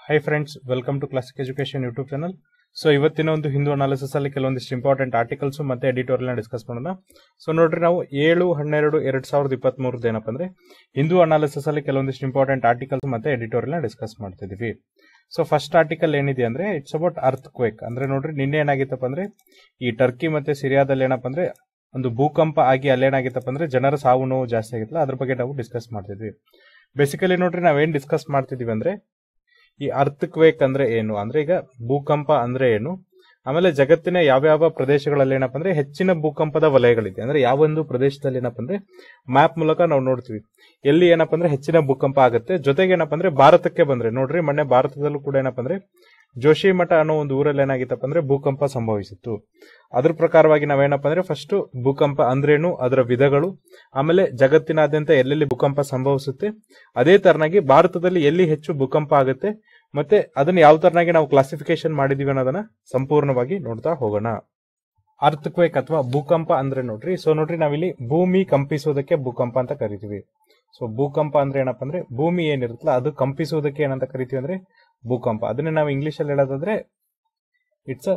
high friends welcome to classic education YouTube channel so ಇವತ್ತಿನ ಒಂದು Hindu analysis ಅಲ್ಲಿ ಕೆಲವೊಂದಿಷ್ಟು ಇಂಪಾರ್ಟೆಂಟ್ ಆರ್ಟಿಕಲ್ಸ್ ಮತ್ತೆ ಎಡಿಟೋರಿಯಲ್ ಡಿಸ್ಕಸ್ ಮಾಡೋಣ ಸೊ ನೋಡ್ರಿ ನಾವು ಏಳು ಹನ್ನೆರಡು ಎರಡ್ ಸಾವಿರದ ಇಪ್ಪತ್ತ್ ಮೂರದ್ದು ಏನಪ್ಪ ಅಂದ್ರೆ ಹಿಂದೂ ಅನಾಲಿಸಿಸ್ ಅಲ್ಲಿ ಕೆಲವೊಂದಿಷ್ಟು ಇಂಪಾರ್ಟೆಂಟ್ ಆರ್ಟಿಕಲ್ಸ್ ಮತ್ತೆ ಎಡಿಟೋರಿಯಲ್ ಡಿಸ್ಕಸ್ ಮಾಡ್ತಿದೀವಿ ಸೊ ಫಸ್ಟ್ ಆರ್ಟಿಕಲ್ ಏನಿದೆ ಅಂದ್ರೆ ಇಟ್ಸ್ ಅಬೌಟ್ ಅರ್ತ್ ಕ್ವೇಕ್ ಅಂದ್ರೆ ನೋಡ್ರಿ ನಿನ್ನೆ ಏನಾಗಿತ್ತಪ್ಪ ಅಂದ್ರೆ ಈ ಟರ್ಕಿ ಮತ್ತೆ ಸಿರಿಯಾದಲ್ಲಿ ಏನಪ್ಪ ಅಂದ್ರೆ ಒಂದು ಭೂಕಂಪ ಆಗಿ ಅಲ್ಲೇನಾಗಿತ್ತಪ್ಪ ಅಂದ್ರೆ ಜನರ ಸಾವು ನೋವು ಜಾಸ್ತಿ ಆಗಿತ್ತಲ್ಲ ಅದ್ರ ಬಗ್ಗೆ ನಾವು ಡಿಸ್ಕಸ್ ಮಾಡ್ತಿದ್ವಿ ಬೇಸಿಕಲಿ ನೋಡ್ರಿ ನಾವೇನ್ ಡಿಸ್ಕಸ್ ಮಾಡ್ತಿದೀವಿ ಅಂದ್ರೆ ಈ ಅರ್ತ್ ಕ್ವೇಕ್ ಅಂದ್ರೆ ಏನು ಅಂದ್ರೆ ಈಗ ಭೂಕಂಪ ಅಂದ್ರೆ ಏನು ಆಮೇಲೆ ಜಗತ್ತಿನ ಯಾವ್ಯಾವ ಪ್ರದೇಶಗಳಲ್ಲಿ ಏನಪ್ಪ ಅಂದ್ರೆ ಹೆಚ್ಚಿನ ಭೂಕಂಪದ ವಲಯಗಳಿದೆ ಅಂದ್ರೆ ಯಾವೊಂದು ಪ್ರದೇಶದಲ್ಲಿ ಏನಪ್ಪ ಅಂದ್ರೆ ಮ್ಯಾಪ್ ಮೂಲಕ ನಾವು ನೋಡ್ತೀವಿ ಎಲ್ಲಿ ಏನಪ್ಪ ಅಂದ್ರೆ ಹೆಚ್ಚಿನ ಭೂಕಂಪ ಆಗುತ್ತೆ ಜೊತೆಗೆ ಏನಪ್ಪ ಅಂದ್ರೆ ಭಾರತಕ್ಕೆ ಬಂದ್ರೆ ನೋಡ್ರಿ ಮೊನ್ನೆ ಭಾರತದಲ್ಲೂ ಕೂಡ ಏನಪ್ಪ ಅಂದ್ರೆ ಜೋಶಿಮಠ ಅನ್ನೋ ಒಂದು ಊರಲ್ಲಿ ಏನಾಗಿತ್ತಪ್ಪ ಅಂದ್ರೆ ಭೂಕಂಪ ಸಂಭವಿಸಿತ್ತು ಅದ್ರ ಪ್ರಕಾರವಾಗಿ ನಾವೇನಪ್ಪ ಅಂದ್ರೆ ಫಸ್ಟ್ ಭೂಕಂಪ ಅಂದ್ರೇನು ಅದರ ವಿಧಗಳು ಆಮೇಲೆ ಜಗತ್ತಿನಾದ್ಯಂತ ಎಲ್ಲೆಲ್ಲಿ ಭೂಕಂಪ ಸಂಭವಿಸುತ್ತೆ ಅದೇ ತರನಾಗಿ ಭಾರತದಲ್ಲಿ ಎಲ್ಲಿ ಹೆಚ್ಚು ಭೂಕಂಪ ಆಗುತ್ತೆ ಮತ್ತೆ ಅದನ್ನ ಯಾವ ತರನಾಗಿ ನಾವು ಕ್ಲಾಸಿಫಿಕೇಶನ್ ಮಾಡಿದೀವಿ ಅನ್ನೋದನ್ನ ಸಂಪೂರ್ಣವಾಗಿ ನೋಡ್ತಾ ಹೋಗೋಣ ಅರ್ತ್ ಕ್ವೇಕ್ ಅಥವಾ ಭೂಕಂಪ ಅಂದ್ರೆ ನೋಡ್ರಿ ಸೊ ನೋಡ್ರಿ ನಾವಿಲ್ಲಿ ಭೂಮಿ ಕಂಪಿಸೋದಕ್ಕೆ ಭೂಕಂಪ ಅಂತ ಕರಿತೀವಿ ಸೊ ಭೂಕಂಪ ಅಂದ್ರೆ ಏನಪ್ಪ ಅಂದ್ರೆ ಭೂಮಿ ಏನಿರುತ್ತಲ್ಲ ಅದು ಕಂಪಿಸೋದಕ್ಕೆ ಏನಂತ ಕರಿತೀವಿ ಅಂದ್ರೆ ಭೂಕಂಪ ಅದನ್ನ ನಾವು ಇಂಗ್ಲಿಷ್ ಅಲ್ಲಿ ಹೇಳೋದಾದ್ರೆ ಇಟ್ಸ್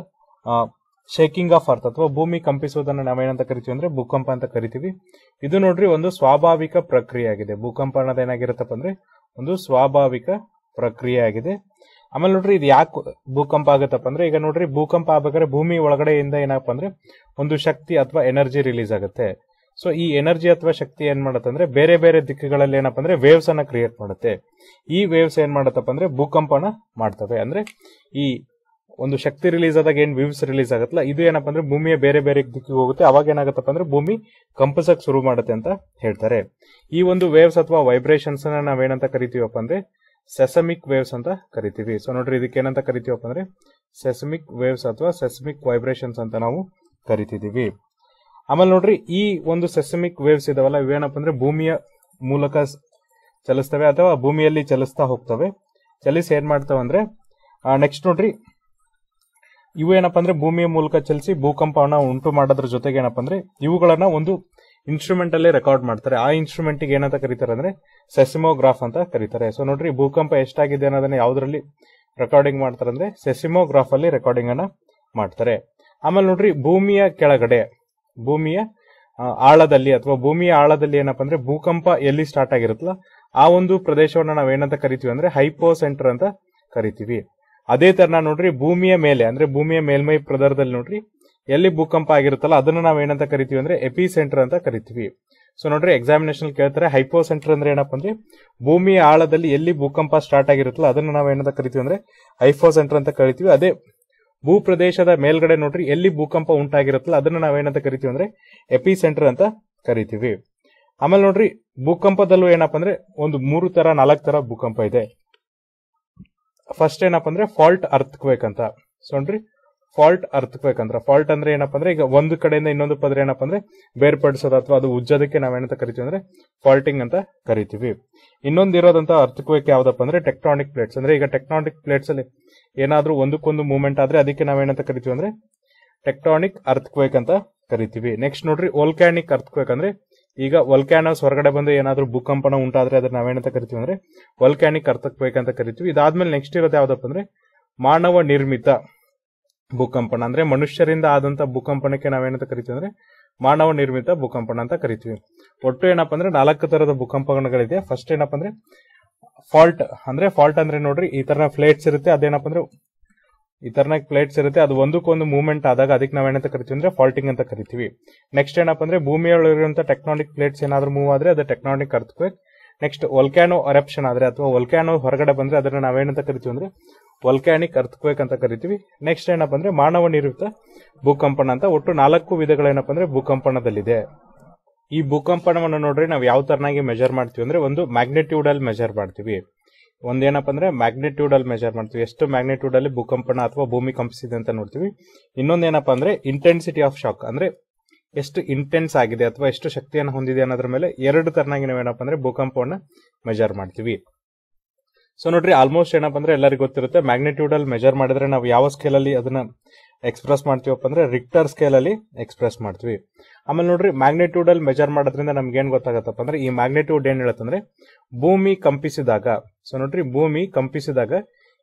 ಶೇಕಿಂಗ್ ಆಫ್ ಅರ್ತ್ ಅಥವಾ ಭೂಮಿ ಕಂಪಿಸೋದನ್ನ ನಾವೇನಂತ ಕರಿತೀವಿ ಅಂದ್ರೆ ಭೂಕಂಪ ಅಂತ ಕರಿತೀವಿ ಇದು ನೋಡ್ರಿ ಒಂದು ಸ್ವಾಭಾವಿಕ ಪ್ರಕ್ರಿಯೆ ಆಗಿದೆ ಭೂಕಂಪ ಅನ್ನೋದು ಏನಾಗಿರುತ್ತಪ್ಪ ಅಂದ್ರೆ ಒಂದು ಸ್ವಾಭಾವಿಕ ಪ್ರಕ್ರಿಯೆ ಆಗಿದೆ ಆಮೇಲೆ ನೋಡ್ರಿ ಇದು ಯಾಕೆ ಭೂಕಂಪ ಆಗುತ್ತಪ್ಪ ಅಂದ್ರೆ ಈಗ ನೋಡ್ರಿ ಭೂಕಂಪ ಆಗ್ಬೇಕಾದ್ರೆ ಭೂಮಿ ಒಳಗಡೆಯಿಂದ ಏನಪ್ಪ ಅಂದ್ರೆ ಒಂದು ಶಕ್ತಿ ಅಥವಾ ಎನರ್ಜಿ ರಿಲೀಸ್ ಆಗುತ್ತೆ ಸೊ ಈ ಎನರ್ಜಿ ಅಥವಾ ಶಕ್ತಿ ಏನ್ ಮಾಡುತ್ತೆ ಅಂದ್ರೆ ಬೇರೆ ಬೇರೆ ದಿಕ್ಕುಗಳಲ್ಲಿ ಏನಪ್ಪ ಅಂದ್ರೆ ವೇವ್ಸ್ ಅನ್ನ ಕ್ರಿಯೇಟ್ ಮಾಡುತ್ತೆ ಈ ವೇವ್ಸ್ ಏನ್ ಮಾಡತ್ತಪ್ಪ ಅಂದ್ರೆ ಭೂಕಂಪನ ಮಾಡ್ತವೆ ಅಂದ್ರೆ ಈ ಒಂದು ಶಕ್ತಿ ರಿಲೀಸ್ ಆದಾಗ ಏನ್ ವೇವ್ಸ್ ರಿಲೀಸ್ ಆಗುತ್ತಲ್ಲ ಇದು ಏನಪ್ಪ ಅಂದ್ರೆ ಭೂಮಿಯ ಬೇರೆ ಬೇರೆ ದಿಕ್ಕಿಗೆ ಹೋಗುತ್ತೆ ಅವಾಗ ಏನಾಗತ್ತಪ್ಪ ಅಂದ್ರೆ ಭೂಮಿ ಕಂಪಸಕ್ ಶುರು ಮಾಡುತ್ತೆ ಅಂತ ಹೇಳ್ತಾರೆ ಈ ಒಂದು ವೇವ್ಸ್ ಅಥವಾ ವೈಬ್ರೇಷನ್ಸ್ ನ ನಾವೇನಂತ ಕರಿತೀವಪ್ಪ ಅಂದ್ರೆ ಸೆಸಮಿಕ್ ವೇವ್ಸ್ ಅಂತ ಕರಿತೀವಿ ಸೊ ನೋಡ್ರಿ ಇದಕ್ಕೆ ಏನಂತ ಕರಿತೀವಪ್ಪ ಅಂದ್ರೆ ಸೆಸಮಿಕ್ ವೇವ್ಸ್ ಅಥವಾ ಸೆಸಮಿಕ್ ವೈಬ್ರೇಷನ್ಸ್ ಅಂತ ನಾವು ಕರಿತಿದೀವಿ ಆಮೇಲೆ ನೋಡ್ರಿ ಈ ಒಂದು ಸೆಸಮಿಕ್ ವೇವ್ಸ್ ಇದಾವಲ್ಲ ಇವೇನಪ್ಪ ಅಂದ್ರೆ ಭೂಮಿಯ ಮೂಲಕ ಚಲಿಸ್ತವೆ ಅಥವಾ ಭೂಮಿಯಲ್ಲಿ ಚಲಿಸ್ತಾ ಹೋಗ್ತವೆ ಚಲಿಸಿ ಏನ್ ಮಾಡ್ತಾವ ಅಂದ್ರೆ ನೆಕ್ಸ್ಟ್ ನೋಡ್ರಿ ಇವು ಏನಪ್ಪ ಅಂದ್ರೆ ಭೂಮಿಯ ಮೂಲಕ ಚಲಿಸಿ ಭೂಕಂಪವನ್ನ ಉಂಟು ಮಾಡೋದ್ರ ಜೊತೆಗೆ ಏನಪ್ಪ ಅಂದ್ರೆ ಇವುಗಳನ್ನ ಒಂದು ಇನ್ಸ್ಟ್ರೂಮೆಂಟ್ ಅಲ್ಲಿ ರೆಕಾರ್ಡ್ ಮಾಡ್ತಾರೆ ಆ ಇನ್ಸ್ಟ್ರೂಮೆಂಟ್ ಗೆ ಏನಂತ ಕರೀತಾರೆ ಅಂದ್ರೆ ಸೆಸಿಮೋಗ್ರಾಫ್ ಅಂತ ಕರೀತಾರೆ ಸೊ ನೋಡ್ರಿ ಭೂಕಂಪ ಎಷ್ಟಾಗಿದೆ ಅನ್ನೋದನ್ನ ಯಾವ್ದ್ರಲ್ಲಿ ರೆಕಾರ್ಡಿಂಗ್ ಮಾಡ್ತಾರೆ ಅಂದ್ರೆ ಸೆಸಿಮೋಗ್ರಾಫ್ ಅಲ್ಲಿ ರೆಕಾರ್ಡಿಂಗ್ ಅನ್ನ ಮಾಡ್ತಾರೆ ಆಮೇಲೆ ನೋಡ್ರಿ ಭೂಮಿಯ ಕೆಳಗಡೆ ಭೂಮಿಯ ಆಳದಲ್ಲಿ ಅಥವಾ ಭೂಮಿಯ ಆಳದಲ್ಲಿ ಏನಪ್ಪ ಅಂದ್ರೆ ಭೂಕಂಪ ಎಲ್ಲಿ ಸ್ಟಾರ್ಟ್ ಆಗಿರುತ್ತಲ್ಲ ಆ ಒಂದು ಪ್ರದೇಶವನ್ನ ನಾವ್ ಏನಂತ ಕರಿತೀವಿ ಅಂದ್ರೆ ಹೈಪೋ ಸೆಂಟರ್ ಅಂತ ಕರಿತೀವಿ ಅದೇ ತರ ನೋಡ್ರಿ ಭೂಮಿಯ ಮೇಲೆ ಅಂದ್ರೆ ಭೂಮಿಯ ಮೇಲ್ಮೈ ಪ್ರದರದಲ್ಲಿ ನೋಡ್ರಿ ಎಲ್ಲಿ ಭೂಕಂಪ ಆಗಿರುತ್ತಲ್ಲ ಅದನ್ನ ನಾವ್ ಏನಂತ ಕರಿತೀವಿ ಅಂದ್ರೆ ಎಪಿ ಸೆಂಟರ್ ಅಂತ ಕರಿತೀವಿ ಸೊ ನೋಡ್ರಿ ಎಕ್ಸಾಮಿನೇಷನ್ ಕೇಳ್ತಾರೆ ಹೈಪೋ ಸೆಂಟರ್ ಅಂದ್ರೆ ಏನಪ್ಪ ಅಂದ್ರೆ ಭೂಮಿಯ ಆಳದಲ್ಲಿ ಎಲ್ಲಿ ಭೂಕಂಪ ಸ್ಟಾರ್ಟ್ ಆಗಿರುತ್ತಲ್ಲ ಅದನ್ನ ನಾವ್ ಏನಂತ ಕರಿತೀವಿ ಅಂದ್ರೆ ಹೈಪೋ ಸೆಂಟರ್ ಅಂತ ಕರಿತೀವಿ ಅದೇ ಭೂ ಪ್ರದೇಶದ ಮೇಲ್ಗಡೆ ನೋಡ್ರಿ ಎಲ್ಲಿ ಭೂಕಂಪ ಉಂಟಾಗಿರುತ್ತಲ್ಲ ಅದನ್ನ ನಾವೇನಂತ ಕರಿತೀವಿ ಅಂದ್ರೆ ಎಪಿ ಸೆಂಟರ್ ಅಂತ ಕರಿತೀವಿ ಆಮೇಲೆ ನೋಡ್ರಿ ಭೂಕಂಪದಲ್ಲೂ ಏನಪ್ಪ ಅಂದ್ರೆ ಒಂದು ಮೂರು ತರ ನಾಲ್ಕು ತರ ಭೂಕಂಪ ಇದೆ ಫಸ್ಟ್ ಏನಪ್ಪ ಅಂದ್ರೆ ಫಾಲ್ಟ್ ಅರ್ತ್ ಕ್ವೇಕ್ ಅಂತ ಸೊ ನೋಡ್ರಿ ಫಾಲ್ಟ್ ಅರ್ತ್ ಕ್ವೇಕ್ ಅಂತ ಫಾಲ್ಟ್ ಅಂದ್ರೆ ಏನಪ್ಪ ಅಂದ್ರೆ ಈಗ ಒಂದು ಕಡೆಯಿಂದ ಇನ್ನೊಂದು ಪದ್ರ ಏನಪ್ಪ ಅಂದ್ರೆ ಬೇರ್ಪಡಿಸೋದು ಅಥವಾ ಅದು ಉಜ್ಜೋದಕ್ಕೆ ನಾವೇನಂತ ಕರಿತೀವಿ ಅಂದ್ರೆ ಫಾಲ್ಟಿಂಗ್ ಅಂತ ಕರಿತೀವಿ ಇನ್ನೊಂದು ಇರೋದಂತ ಅರ್ತ್ ಕ್ವೇಕ್ ಯಾವ್ದಪ್ಪ ಅಂದ್ರೆ ಟೆಕ್ಟಾನಿಕ್ ಪ್ಲೇಟ್ಸ್ ಅಂದ್ರೆ ಈಗ ಟೆಕ್ಟಾನಿಕ್ ಪ್ಲೇಟ್ಸ್ ಅಲ್ಲಿ ಏನಾದ್ರೂ ಒಂದಕ್ಕೊಂದು ಮೂವ್ಮೆಂಟ್ ಆದ್ರೆ ಅದಕ್ಕೆ ನಾವೇನಂತ ಕರಿತೀವಿ ಅಂದ್ರೆ ಟೆಕ್ಟಾನಿಕ್ ಅರ್ತ್ ಕ್ವೇಕ್ ಅಂತ ಕರಿತೀವಿ ನೆಕ್ಸ್ಟ್ ನೋಡ್ರಿ ವೋಲ್ಕ್ಯಾನಿಕ್ ಅರ್ತ್ ಕ್ವೇಕ್ ಅಂದ್ರೆ ಈಗ ವಲ್ಕ್ಯಾನಸ್ ಹೊರಗಡೆ ಬಂದು ಏನಾದ್ರೂ ಭೂಕಂಪನ ಉಂಟಾದ್ರೆ ಅದನ್ನ ನಾವೇನಂತ ಕರಿತೀವಿ ಅಂದ್ರೆ ವಲ್ಕ್ಯಾನಿಕ್ ಅರ್ತ್ ಕ್ವೇಕ್ ಅಂತ ಕರಿತೀವಿ ಇದಾದ್ಮೇಲೆ ನೆಕ್ಸ್ಟ್ ಇರೋದು ಯಾವ್ದಪ್ಪ ಅಂದ್ರೆ ಮಾನವ ನಿರ್ಮಿತ ಭೂಕಂಪನ ಅಂದ್ರೆ ಮನುಷ್ಯರಿಂದ ಆದಂತ ಭೂಕಂಪನಕ್ಕೆ ನಾವೇನಂತ ಕರಿತೀವಿ ಅಂದ್ರೆ ಮಾನವ ನಿರ್ಮಿತ ಭೂಕಂಪನ ಅಂತ ಕರಿತೀವಿ ಒಟ್ಟು ಏನಪ್ಪ ಅಂದ್ರೆ ನಾಲ್ಕು ತರದ ಭೂಕಂಪನಗಳಿದೆ ಫಸ್ಟ್ ಏನಪ್ಪ ಅಂದ್ರೆ ಫಾಲ್ಟ್ ಅಂದ್ರೆ ಫಾಲ್ಟ್ ಅಂದ್ರೆ ನೋಡ್ರಿ ಈ ತರ ಫ್ಲೇಟ್ಸ್ ಇರುತ್ತೆ ಅದೇನಪ್ಪ ಅಂದ್ರೆ ಈ ತರನ ಪ್ಲೇಟ್ಸ್ ಇರುತ್ತೆ ಅದು ಒಂದಕ್ಕೊಂದು ಮೂವ್ಮೆಂಟ್ ಆದಾಗ ಅದಕ್ಕೆ ನಾವೇನಂತ ಕರಿತೀವಿ ಅಂದ್ರೆ ಫಾಲ್ಟಿಂಗ್ ಅಂತ ಕರಿತೀವಿ ನೆಕ್ಸ್ಟ್ ಏನಪ್ಪ ಅಂದ್ರೆ ಭೂಮಿಯೊಳಗಿರುವಂತ ಟೆಕ್ನಾನಿಕ್ ಪ್ಲೇಟ್ಸ್ ಏನಾದ್ರೂ ಮೂವ್ ಆದ್ರೆ ಅದು ಟೆಕ್ನಾನಿಕ್ ಅರ್ಥಕ್ವೇಕ್ ನೆಕ್ಸ್ಟ್ ವಲ್ಕ್ಯಾನೋ ಅರಪ್ಷನ್ ಆದ್ರೆ ಅಥವಾ ವಲ್ಕ್ಯಾನೋ ಹೊರಗಡೆ ಬಂದ್ರೆ ಅದನ್ನ ನಾವೇನಂತ ಕರಿತೀವಿ ಅಂದ್ರೆ ವಲ್ಕ್ಯಾನಿಕ್ ಅರ್ಥಕ್ವೇಕ್ ಅಂತ ಕರಿತೀವಿ ನೆಕ್ಸ್ಟ್ ಏನಪ್ಪ ಅಂದ್ರೆ ಮಾನವ ನಿರ್ಮಿತ ಭೂಕಂಪನ ಅಂತ ಒಟ್ಟು ನಾಲ್ಕು ವಿಧಗಳೇನಪ್ಪ ಅಂದ್ರೆ ಭೂಕಂಪನದಲ್ಲಿದೆ ಈ ಭೂಕಂಪನವನ್ನು ನೋಡ್ರಿ ನಾವು ಯಾವ ತರನಾಗಿ ಮೆಜರ್ ಮಾಡ್ತೀವಿ ಅಂದ್ರೆ ಒಂದು ಮ್ಯಾಗ್ನೆಟ್ಯೂಡ್ ಅಲ್ಲಿ ಮೆಜರ್ ಮಾಡ್ತೀವಿ ಒಂದೇನಪ್ಪ ಅಂದ್ರೆ ಮ್ಯಾಗ್ನೆಟ್ಯೂಡ್ ಅಲ್ಲಿ ಮೆಜರ್ ಮಾಡ್ತೀವಿ ಎಷ್ಟು ಮ್ಯಾಗ್ನೆಟ್ಯೂಡ್ ಅಲ್ಲಿ ಭೂಕಂಪನ ಅಥವಾ ಭೂಮಿ ಕಂಪಿಸಿದೆ ಅಂತ ನೋಡ್ತೀವಿ ಇನ್ನೊಂದೇನಪ್ಪ ಅಂದ್ರೆ ಇಂಟೆನ್ಸಿಟಿ ಆಫ್ ಶಾಕ್ ಅಂದ್ರೆ ಎಷ್ಟು ಇಂಟೆನ್ಸ್ ಆಗಿದೆ ಅಥವಾ ಎಷ್ಟು ಶಕ್ತಿಯನ್ನು ಹೊಂದಿದೆ ಅನ್ನೋದ್ರ ಮೇಲೆ ಎರಡು ತರನಾಗಿ ನಾವೇನಪ್ಪ ಅಂದ್ರೆ ಭೂಕಂಪವನ್ನ ಮೆಜರ್ ಮಾಡ್ತೀವಿ ಸೊ ನೋಡ್ರಿ ಆಲ್ಮೋಸ್ಟ್ ಏನಪ್ಪ ಅಂದ್ರೆ ಎಲ್ಲರಿಗೂ ಗೊತ್ತಿರುತ್ತೆ ಮ್ಯಾಗ್ನಿಟ್ಯೂಡ್ ಅಲ್ಲಿ ಮೆಜರ್ ಮಾಡಿದ್ರೆ ನಾವು ಯಾವ ಸ್ಕೇಲ್ ಅಲ್ಲಿ ಅದನ್ನ ಎಕ್ಸ್ಪ್ರೆಸ್ ಮಾಡ್ತೀವಪ್ಪ ಅಂದ್ರೆ ರಿಕ್ಟರ್ ಸ್ಕೇಲ್ ಅಲ್ಲಿ ಎಕ್ಸ್ಪ್ರೆಸ್ ಮಾಡ್ತೀವಿ ಆಮೇಲೆ ನೋಡ್ರಿ ಮ್ಯಾಗ್ನಿಟ್ಯೂಡ್ ಅಲ್ಲಿ ಮೆಜರ್ ಮಾಡೋದ್ರಿಂದ ನಮ್ಗೆ ಏನ್ ಗೊತ್ತಾಗತ್ತಪ್ಪ ಅಂದ್ರೆ ಈ ಮ್ಯಾಗ್ನಿಟ್ಯೂಡ್ ಏನ್ ಹೇಳುತ್ತಂದ್ರೆ ಭೂಮಿ ಕಂಪಿಸಿದಾಗ ಸೊ ನೋಡ್ರಿ ಭೂಮಿ ಕಂಪಿಸಿದಾಗ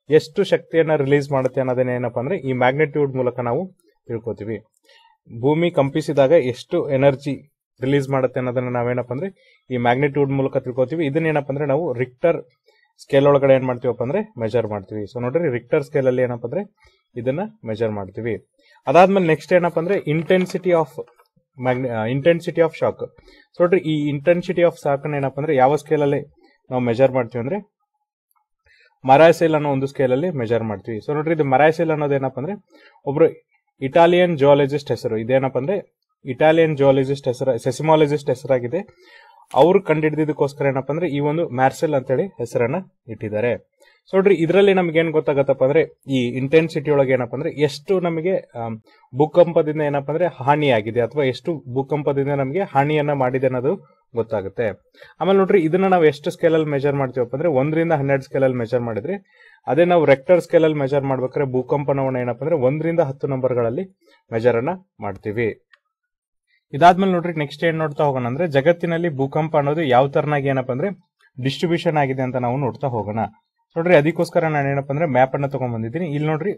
ಎಷ್ಟು ಶಕ್ತಿಯನ್ನ ರಿಲೀಸ್ ಮಾಡುತ್ತೆ ಅನ್ನೋದನ್ನ ಏನಪ್ಪಾ ಅಂದ್ರೆ ಈ ಮ್ಯಾಗ್ನೆಟ್ಯೂಡ್ ಮೂಲಕ ನಾವು ತಿಳ್ಕೊತೀವಿ ಭೂಮಿ ಕಂಪಿಸಿದಾಗ ಎಷ್ಟು ಎನರ್ಜಿ ರಿಲೀಸ್ ಮಾಡುತ್ತೆ ಅನ್ನೋದನ್ನ ನಾವೇನಪ್ಪ ಅಂದ್ರೆ ಈ ಮ್ಯಾಗ್ನಿಟ್ಯೂಡ್ ಮೂಲಕ ತಿಳ್ಕೊತೀವಿ ಇದನ್ನೇನಪ್ಪ ಅಂದ್ರೆ ನಾವು ರಿಕ್ಟರ್ ಸ್ಕೇಲ್ ಒಳಗಡೆ ಏನ್ ಮಾಡ್ತೀವಪ್ಪ ಅಂದ್ರೆ ಮೆಜರ್ ಮಾಡ್ತೀವಿ ಸೊ ನೋಡ್ರಿ ರಿಕ್ಟರ್ ಸ್ಕೇಲ್ ಅಲ್ಲಿ ಏನಪ್ಪ ಅಂದ್ರೆ ಇದನ್ನ ಮೆಜರ್ ಮಾಡ್ತೀವಿ ಅದಾದ್ಮೇಲೆ ನೆಕ್ಸ್ಟ್ ಏನಪ್ಪ ಅಂದ್ರೆ intensity of intensity of shock so ನೋಡ್ರಿ ಈ ಇಂಟೆನ್ಸಿಟಿ ಆಫ್ ಶಾಕ್ ಏನಪ್ಪ ಅಂದ್ರೆ ಯಾವ ಸ್ಕೇಲ್ ಅಲ್ಲಿ ನಾವು ಮೆಜರ್ ಮಾಡ್ತೀವಿ ಅಂದ್ರೆ ಮರಾಸೆಲ್ ಅನ್ನೋ ಒಂದು ಸ್ಕೇಲ್ ಅಲ್ಲಿ ಮೆಜರ್ ಮಾಡ್ತೀವಿ ಸೊ ನೋಡ್ರಿ ಇದು ಮರಾಸೆಲ್ ಅನ್ನೋದು ಏನಪ್ಪ ಅಂದ್ರೆ ಒಬ್ರು ಇಟಾಲಿಯನ್ ಜಿಯಾಲಜಿಸ್ಟ್ ಹೆಸರು ಇದೇನಪ್ಪ ಅಂದ್ರೆ ಇಟಾಲಿಯನ್ ಜಿಯಾಲಜಿಸ್ಟ್ ಹೆಸರು ಸೆಸಿಮಾಲಜಿಸ್ಟ್ ಹೆಸರಾಗಿದೆ ಅವ್ರು ಕಂಡುಹಿಡಿದಕ್ಕೋಸ್ಕರ ಏನಪ್ಪ ಅಂದ್ರೆ ಈ ಒಂದು ಮ್ಯಾರ್ಸೆಲ್ ಅಂತೇಳಿ ಹೆಸರನ್ನ ಇಟ್ಟಿದ್ದಾರೆ ಸೊ ನೋಡ್ರಿ ಇದರಲ್ಲಿ ನಮ್ಗೆ ಏನ್ ಗೊತ್ತಾಗತ್ತಪ್ಪ ಅಂದ್ರೆ ಈ ಇಂಟೆನ್ಸಿಟಿ ಒಳಗೆ ಏನಪ್ಪ ಅಂದ್ರೆ ಎಷ್ಟು ನಮಗೆ ಆಮ್, ಭೂಕಂಪದಿಂದ ಏನಪ್ಪ ಅಂದ್ರೆ ಹಾನಿಯಾಗಿದೆ ಅಥವಾ ಎಷ್ಟು ಭೂಕಂಪದಿಂದ ನಮಗೆ ಹಾನಿಯನ್ನ ಮಾಡಿದೆ ಅನ್ನೋದು ಗೊತ್ತಾಗುತ್ತೆ ಆಮೇಲೆ ನೋಡ್ರಿ ಇದನ್ನ ನಾವು ಎಷ್ಟು ಸ್ಕೇಲಲ್ಲಿ ಮೆಜರ್ ಮಾಡ್ತೀವಪ್ಪ ಅಂದ್ರೆ ಒಂದರಿಂದ ಹನ್ನೆರಡು ಸ್ಕೇಲಲ್ಲಿ ಮೆಜರ್ ಮಾಡಿದ್ರೆ ಅದೇ ನಾವು ರೆಕ್ಟರ್ ಸ್ಕೇಲಲ್ಲಿ ಮೆಜರ್ ಮಾಡ್ಬೇಕಾದ್ರೆ ಭೂಕಂಪನವನ್ನ ಏನಪ್ಪ ಅಂದ್ರೆ ಒಂದರಿಂದ ಹತ್ತು ನಂಬರ್ಗಳಲ್ಲಿ ಮೆಜರ್ ಅನ್ನ ಮಾಡ್ತೀವಿ ಇದಾದ್ಮೇಲೆ ನೋಡ್ರಿ ನೆಕ್ಸ್ಟ್ ಏನ್ ನೋಡ್ತಾ ಹೋಗೋಣ ಅಂದ್ರೆ ಜಗತ್ತಿನಲ್ಲಿ ಭೂಕಂಪ ಅನ್ನೋದು ಯಾವ ತರನಾಗಿ ಏನಪ್ಪ ಅಂದ್ರೆ ಡಿಸ್ಟ್ರಿಬ್ಯೂಷನ್ ಆಗಿದೆ ಅಂತ ನಾವು ನೋಡ್ತಾ ಹೋಗೋಣ ನೋಡ್ರಿ ಅದಕ್ಕೋಸ್ಕರ ನಾನು ಏನಪ್ಪ ಅಂದ್ರೆ ಮ್ಯಾಪ್ ಅನ್ನ ತಗೊಂಡ್ ಬಂದಿದ್ದೀನಿ ಇಲ್ಲಿ ನೋಡ್ರಿ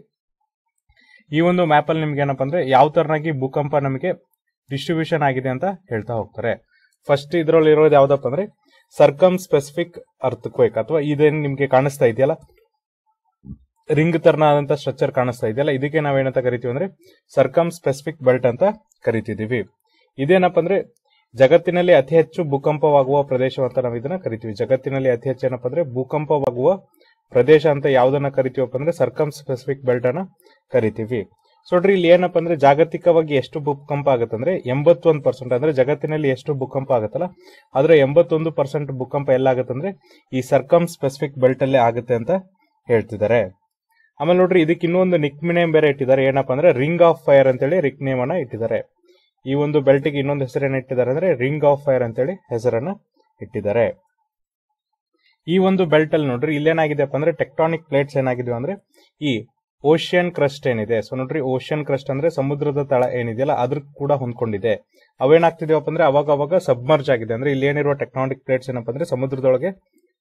ಈ ಒಂದು ಮ್ಯಾಪ್ ಅಲ್ಲಿ ನಿಮ್ಗೆ ಏನಪ್ಪ ಅಂದ್ರೆ ಯಾವ ತರನಾಗಿ ಭೂಕಂಪ ನಮಗೆ ಡಿಸ್ಟ್ರಿಬ್ಯೂಷನ್ ಆಗಿದೆ ಅಂತ ಹೇಳ್ತಾ ಹೋಗ್ತಾರೆ ಫಸ್ಟ್ ಇದ್ರಲ್ಲಿ ಇರೋದು ಯಾವ್ದಪ್ಪ ಅಂದ್ರೆ ಸರ್ಕಮ್ ಸ್ಪೆಸಿಫಿಕ್ ಅರ್ತ್ ಕ್ವೇಕ್ ಅಥವಾ ಇದೇನು ನಿಮ್ಗೆ ಕಾಣಿಸ್ತಾ ಇದೆಯಲ್ಲ ರಿಂಗ್ ತರನಾದಂತ ಸ್ಟ್ರಕ್ಚರ್ ಕಾಣಿಸ್ತಾ ಇದೆಯಲ್ಲ ಇದಕ್ಕೆ ನಾವೇನಂತ ಕರಿತೀವಿ ಅಂದ್ರೆ ಸರ್ಕಮ್ ಸ್ಪೆಸಿಫಿಕ್ ಬೆಲ್ಟ್ ಅಂತ ಕರಿತಿದೀವಿ ಇದೇನಪ್ಪ ಅಂದ್ರೆ ಜಗತ್ತಿನಲ್ಲಿ ಅತಿ ಹೆಚ್ಚು ಭೂಕಂಪವಾಗುವ ಪ್ರದೇಶ ಅಂತ ನಾವು ಇದನ್ನ ಕರಿತೀವಿ ಜಗತ್ತಿನಲ್ಲಿ ಅತಿ ಹೆಚ್ಚು ಏನಪ್ಪ ಅಂದ್ರೆ ಭೂಕಂಪವಾಗುವ ಪ್ರದೇಶ ಅಂತ ಯಾವ್ದನ್ನ ಕರಿತೀವಪ್ಪ ಅಂದ್ರೆ ಸರ್ಕಮ್ ಸ್ಪೆಸಿಫಿಕ್ ಬೆಲ್ಟ್ ಅನ್ನ ಕರಿತೀವಿ ಸೊ ನೋಡ್ರಿ ಇಲ್ಲಿ ಏನಪ್ಪ ಅಂದ್ರೆ ಜಾಗತಿಕವಾಗಿ ಎಷ್ಟು ಭೂಕಂಪ ಆಗುತ್ತೆ ಅಂದ್ರೆ ಎಂಬತ್ತೊಂದು ಪರ್ಸೆಂಟ್ ಅಂದ್ರೆ ಜಗತ್ತಿನಲ್ಲಿ ಎಷ್ಟು ಭೂಕಂಪ ಆಗುತ್ತಲ್ಲ ಆದ್ರೆ ಎಂಬತ್ತೊಂದು ಪರ್ಸೆಂಟ್ ಭೂಕಂಪ ಎಲ್ಲಾಗುತ್ತೆ ಅಂದ್ರೆ ಈ ಸರ್ಕಮ್ ಸ್ಪೆಸಿಫಿಕ್ ಬೆಲ್ಟ್ ಅಲ್ಲೇ ಆಗುತ್ತೆ ಅಂತ ಹೇಳ್ತಿದ್ದಾರೆ ಆಮೇಲೆ ನೋಡ್ರಿ ಇದಕ್ಕೆ ಇನ್ನೊಂದು ನಿಕ್ ನೇಮ್ ಬೇರೆ ಇಟ್ಟಿದ್ದಾರೆ ಏನಪ್ಪಾ ಅಂದ್ರೆ ರಿಂಗ್ ಆಫ್ ಫೈರ್ ಅಂತೇಳಿ ರಿಕ್ ನೇಮ್ ಅನ್ನ ಇಟ್ಟಿದ್ದಾರೆ ಈ ಒಂದು ಬೆಲ್ಟ್ಗೆ ಇನ್ನೊಂದು ಹೆಸರೇನ ಇಟ್ಟಿದ್ದಾರೆ ಅಂದ್ರೆ ರಿಂಗ್ ಆಫ್ ಫೈರ್ ಅಂತೇಳಿ ಹೆಸರನ್ನ ಇಟ್ಟಿದ್ದಾರೆ ಈ ಒಂದು ಬೆಲ್ಟ್ ಅಲ್ಲಿ ನೋಡ್ರಿ ಇಲ್ಲೇನಾಗಿದೆಪ್ಪ ಅಂದ್ರೆ ಟೆಕ್ಟಾನಿಕ್ ಪ್ಲೇಟ್ಸ್ ಏನಾಗಿದೆವು ಅಂದ್ರೆ ಈ ಓಷಿಯನ್ ಕ್ರಸ್ಟ್ ಏನಿದೆ ಸೊ ನೋಡ್ರಿ ಓಷಿಯನ್ ಕ್ರಸ್ಟ್ ಅಂದ್ರೆ ಸಮುದ್ರದ ತಳ ಏನಿದೆಯಲ್ಲ ಅದ್ರ ಕೂಡ ಹೊಂದ್ಕೊಂಡಿದೆ ಅವೇನಾಗ್ತಿದೆಯಪ್ಪ ಅಂದ್ರೆ ಅವಾಗ ಅವಾಗ ಸಬ್ಮರ್ಜ್ ಆಗಿದೆ ಅಂದ್ರೆ ಇಲ್ಲಿ ಏನಿರುವ ಟೆಕ್ನಾನಿಕ್ ಪ್ಲೇಟ್ಸ್ ಏನಪ್ಪ ಅಂದ್ರೆ ಸಮುದ್ರದೊಳಗೆ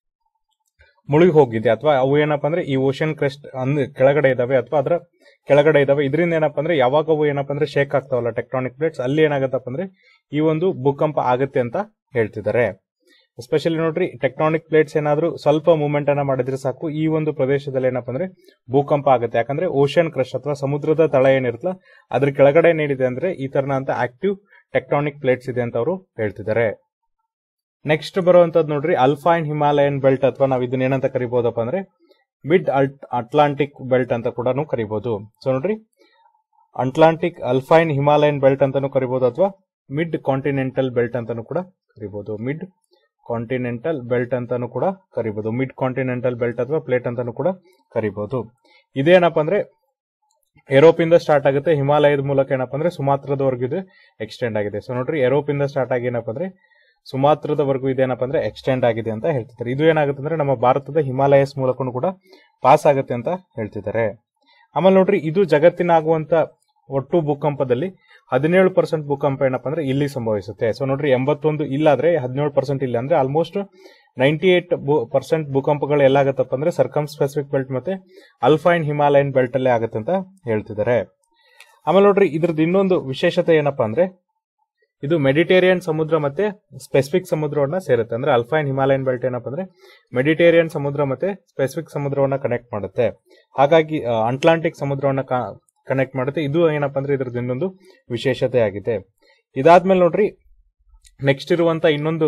ಮುಳುಗಿ ಹೋಗಿದೆ ಅಥವಾ ಅವು ಏನಪ್ಪ ಅಂದ್ರೆ ಈ ಓಷನ್ ಕ್ರೆಸ್ಟ್ ಅಂದ್ ಕೆಳಗಡೆ ಇದಾವೆ ಅಥವಾ ಅದರ ಕೆಳಗಡೆ ಇದಾವೆ ಇದರಿಂದ ಏನಪ್ಪ ಅಂದ್ರೆ ಯಾವಾಗ ಅವು ಏನಪ್ಪ ಅಂದ್ರೆ ಶೇಕ್ ಆಗ್ತಾವಲ್ಲ ಟೆಕ್ಟಾನಿಕ್ ಪ್ಲೇಟ್ಸ್ ಅಲ್ಲಿ ಏನಾಗತ್ತಪ್ಪ ಅಂದ್ರೆ ಈ ಒಂದು ಭೂಕಂಪ ಆಗುತ್ತೆ ಅಂತ ಹೇಳ್ತಿದ್ದಾರೆ ಎಸ್ಪೆಷಲಿ ನೋಡ್ರಿ ಟೆಕ್ಟಾನಿಕ್ ಪ್ಲೇಟ್ಸ್ ಏನಾದ್ರೂ ಸ್ವಲ್ಪ ಮೂವ್ಮೆಂಟ್ ಅನ್ನ ಮಾಡಿದ್ರೆ ಸಾಕು ಈ ಒಂದು ಪ್ರದೇಶದಲ್ಲಿ ಏನಪ್ಪ ಅಂದ್ರೆ ಭೂಕಂಪ ಆಗುತ್ತೆ ಯಾಕಂದ್ರೆ ಓಷನ್ ಕ್ರಶ್ ಅಥವಾ ಸಮುದ್ರದ ತಳ ಏನಿರುತ್ತಲ್ಲ ಅದ್ರ ಕೆಳಗಡೆ ಏನಿದೆ ಅಂದ್ರೆ ಈ ತರನ ಅಂತ ಆಕ್ಟಿವ್ ಟೆಕ್ಟಾನಿಕ್ ಪ್ಲೇಟ್ಸ್ ಇದೆ ಅಂತ ಅವರು ಹೇಳ್ತಿದ್ದಾರೆ ನೆಕ್ಸ್ಟ್ ಬರುವಂತದ್ದು ನೋಡ್ರಿ ಅಲ್ಫೈನ್ ಹಿಮಾಲಯನ್ ಬೆಲ್ಟ್ ಅಥವಾ ನಾವು ಇದನ್ನ ಏನಂತ ಕರಿಬಹುದಪ್ಪ ಅಂದ್ರೆ ಮಿಡ್ ಅಟ್ಲಾಂಟಿಕ್ ಬೆಲ್ಟ್ ಅಂತ ಕೂಡ ಕರಿಬಹುದು ಸೊ ನೋಡ್ರಿ ಅಟ್ಲಾಂಟಿಕ್ ಅಲ್ಫೈನ್ ಹಿಮಾಲಯನ್ ಬೆಲ್ಟ್ ಅಂತಾನು ಕರಿಬಹುದು ಅಥವಾ ಮಿಡ್ ಕಾಂಟಿನೆಂಟಲ್ ಬೆಲ್ಟ್ ಅಂತಾನು ಕೂಡ ಕರಿಬಹುದು ಮಿಡ್ ಕಾಂಟಿನೆಂಟಲ್ ಬೆಲ್ಟ್ ಅಂತಾನು ಕೂಡ ಕರಿಬಹುದು ಮಿಡ್ ಕಾಂಟಿನೆಂಟಲ್ ಬೆಲ್ಟ್ ಅಥವಾ ಪ್ಲೇಟ್ ಅಂತಾನು ಕೂಡ ಕರಿಬಹುದು ಇದೇನಪ್ಪ ಅಂದ್ರೆ ಯುರೋಪ್ ಇಂದ ಸ್ಟಾರ್ಟ್ ಆಗುತ್ತೆ ಹಿಮಾಲಯದ ಮೂಲಕ ಏನಪ್ಪ ಅಂದ್ರೆ ಸುಮಾತ್ರದವರೆಗೂ ಇದು ಎಕ್ಸ್ಟೆಂಡ್ ಆಗಿದೆ ಸೊ ನೋಡ್ರಿ ಯುರೋಪ್ ಇಂದ ಸ್ಟಾರ್ಟ್ ಆಗಿ ಏನಪ್ಪ ಅಂದ್ರೆ ಸುಮಾತ್ರದವರೆಗೂ ಇದೇನಪ್ಪ ಅಂದ್ರೆ ಎಕ್ಸ್ಟೆಂಡ್ ಆಗಿದೆ ಅಂತ ಹೇಳ್ತಿದ್ದಾರೆ ಇದು ಏನಾಗುತ್ತೆ ಅಂದ್ರೆ ನಮ್ಮ ಭಾರತದ ಹಿಮಾಲಯಸ್ ಮೂಲಕನೂ ಕೂಡ ಪಾಸ್ ಆಗುತ್ತೆ ಅಂತ ಹೇಳ್ತಿದ್ದಾರೆ ಆಮೇಲೆ ನೋಡ್ರಿ ಇದು ಜಗತ್ತಿನ ಆಗುವಂತ ಒಟ್ಟು ಭೂಕಂಪದಲ್ಲಿ ಹದಿನೇಳು ಪರ್ಸೆಂಟ್ ಭೂಕಂಪ ಏನಪ್ಪ ಅಂದ್ರೆ ಇಲ್ಲಿ ಸಂಭವಿಸುತ್ತೆ ಸೊ ನೋಡ್ರಿ ಎಂಬತ್ತೊಂದು ಇಲ್ಲಾದ್ರೆ ಹದಿನೇಳು ಪರ್ಸೆಂಟ್ ಇಲ್ಲ ಅಂದ್ರೆ ಆಲ್ಮೋಸ್ಟ್ ನೈಂಟಿ ಏಟ್ ಪರ್ಸೆಂಟ್ ಭೂಕಂಪಗಳು ಎಲ್ಲಾಗತ್ತಪ್ಪ ಅಂದ್ರೆ ಸರ್ಕಮ್ ಸ್ಪೆಸಿಫಿಕ್ ಬೆಲ್ಟ್ ಮತ್ತೆ ಅಲ್ಫೈನ್ ಹಿಮಾಲಯನ್ ಬೆಲ್ಟ್ ಅಲ್ಲೇ ಆಗುತ್ತೆ ಅಂತ ಹೇಳ್ತಿದ್ದಾರೆ ಆಮೇಲೆ ನೋಡ್ರಿ ಇದ್ರದ್ದು ಇನ್ನೊಂದು ವಿಶೇಷತೆ ಏನಪ್ಪಾ ಅಂದ್ರೆ ಇದು ಮೆಡಿಟೇರಿಯನ್ ಸಮುದ್ರ ಮತ್ತೆ ಸ್ಪೆಸಿಫಿಕ್ ಸಮುದ್ರವನ್ನ ಸೇರುತ್ತೆ ಅಂದ್ರೆ ಅಲ್ಫೈನ್ ಹಿಮಾಲಯನ್ ಬೆಲ್ಟ್ ಏನಪ್ಪ ಅಂದ್ರೆ ಮೆಡಿಟೇರಿಯನ್ ಸಮುದ್ರ ಮತ್ತೆ ಸ್ಪೆಸಿಫಿಕ್ ಸಮುದ್ರವನ್ನ ಕನೆಕ್ಟ್ ಮಾಡುತ್ತೆ ಹಾಗಾಗಿ ಅಟ್ಲಾಂಟಿಕ್ ಸಮುದ್ರವನ್ನ ಕನೆಕ್ಟ್ ಮಾಡುತ್ತೆ ಇದು ಏನಪ್ಪ ಅಂದ್ರೆ ಇದ್ರದ್ದು ಇನ್ನೊಂದು ವಿಶೇಷತೆ ಆಗಿದೆ ಇದಾದ್ಮೇಲೆ ನೋಡ್ರಿ ನೆಕ್ಸ್ಟ್ ಇರುವಂತ ಇನ್ನೊಂದು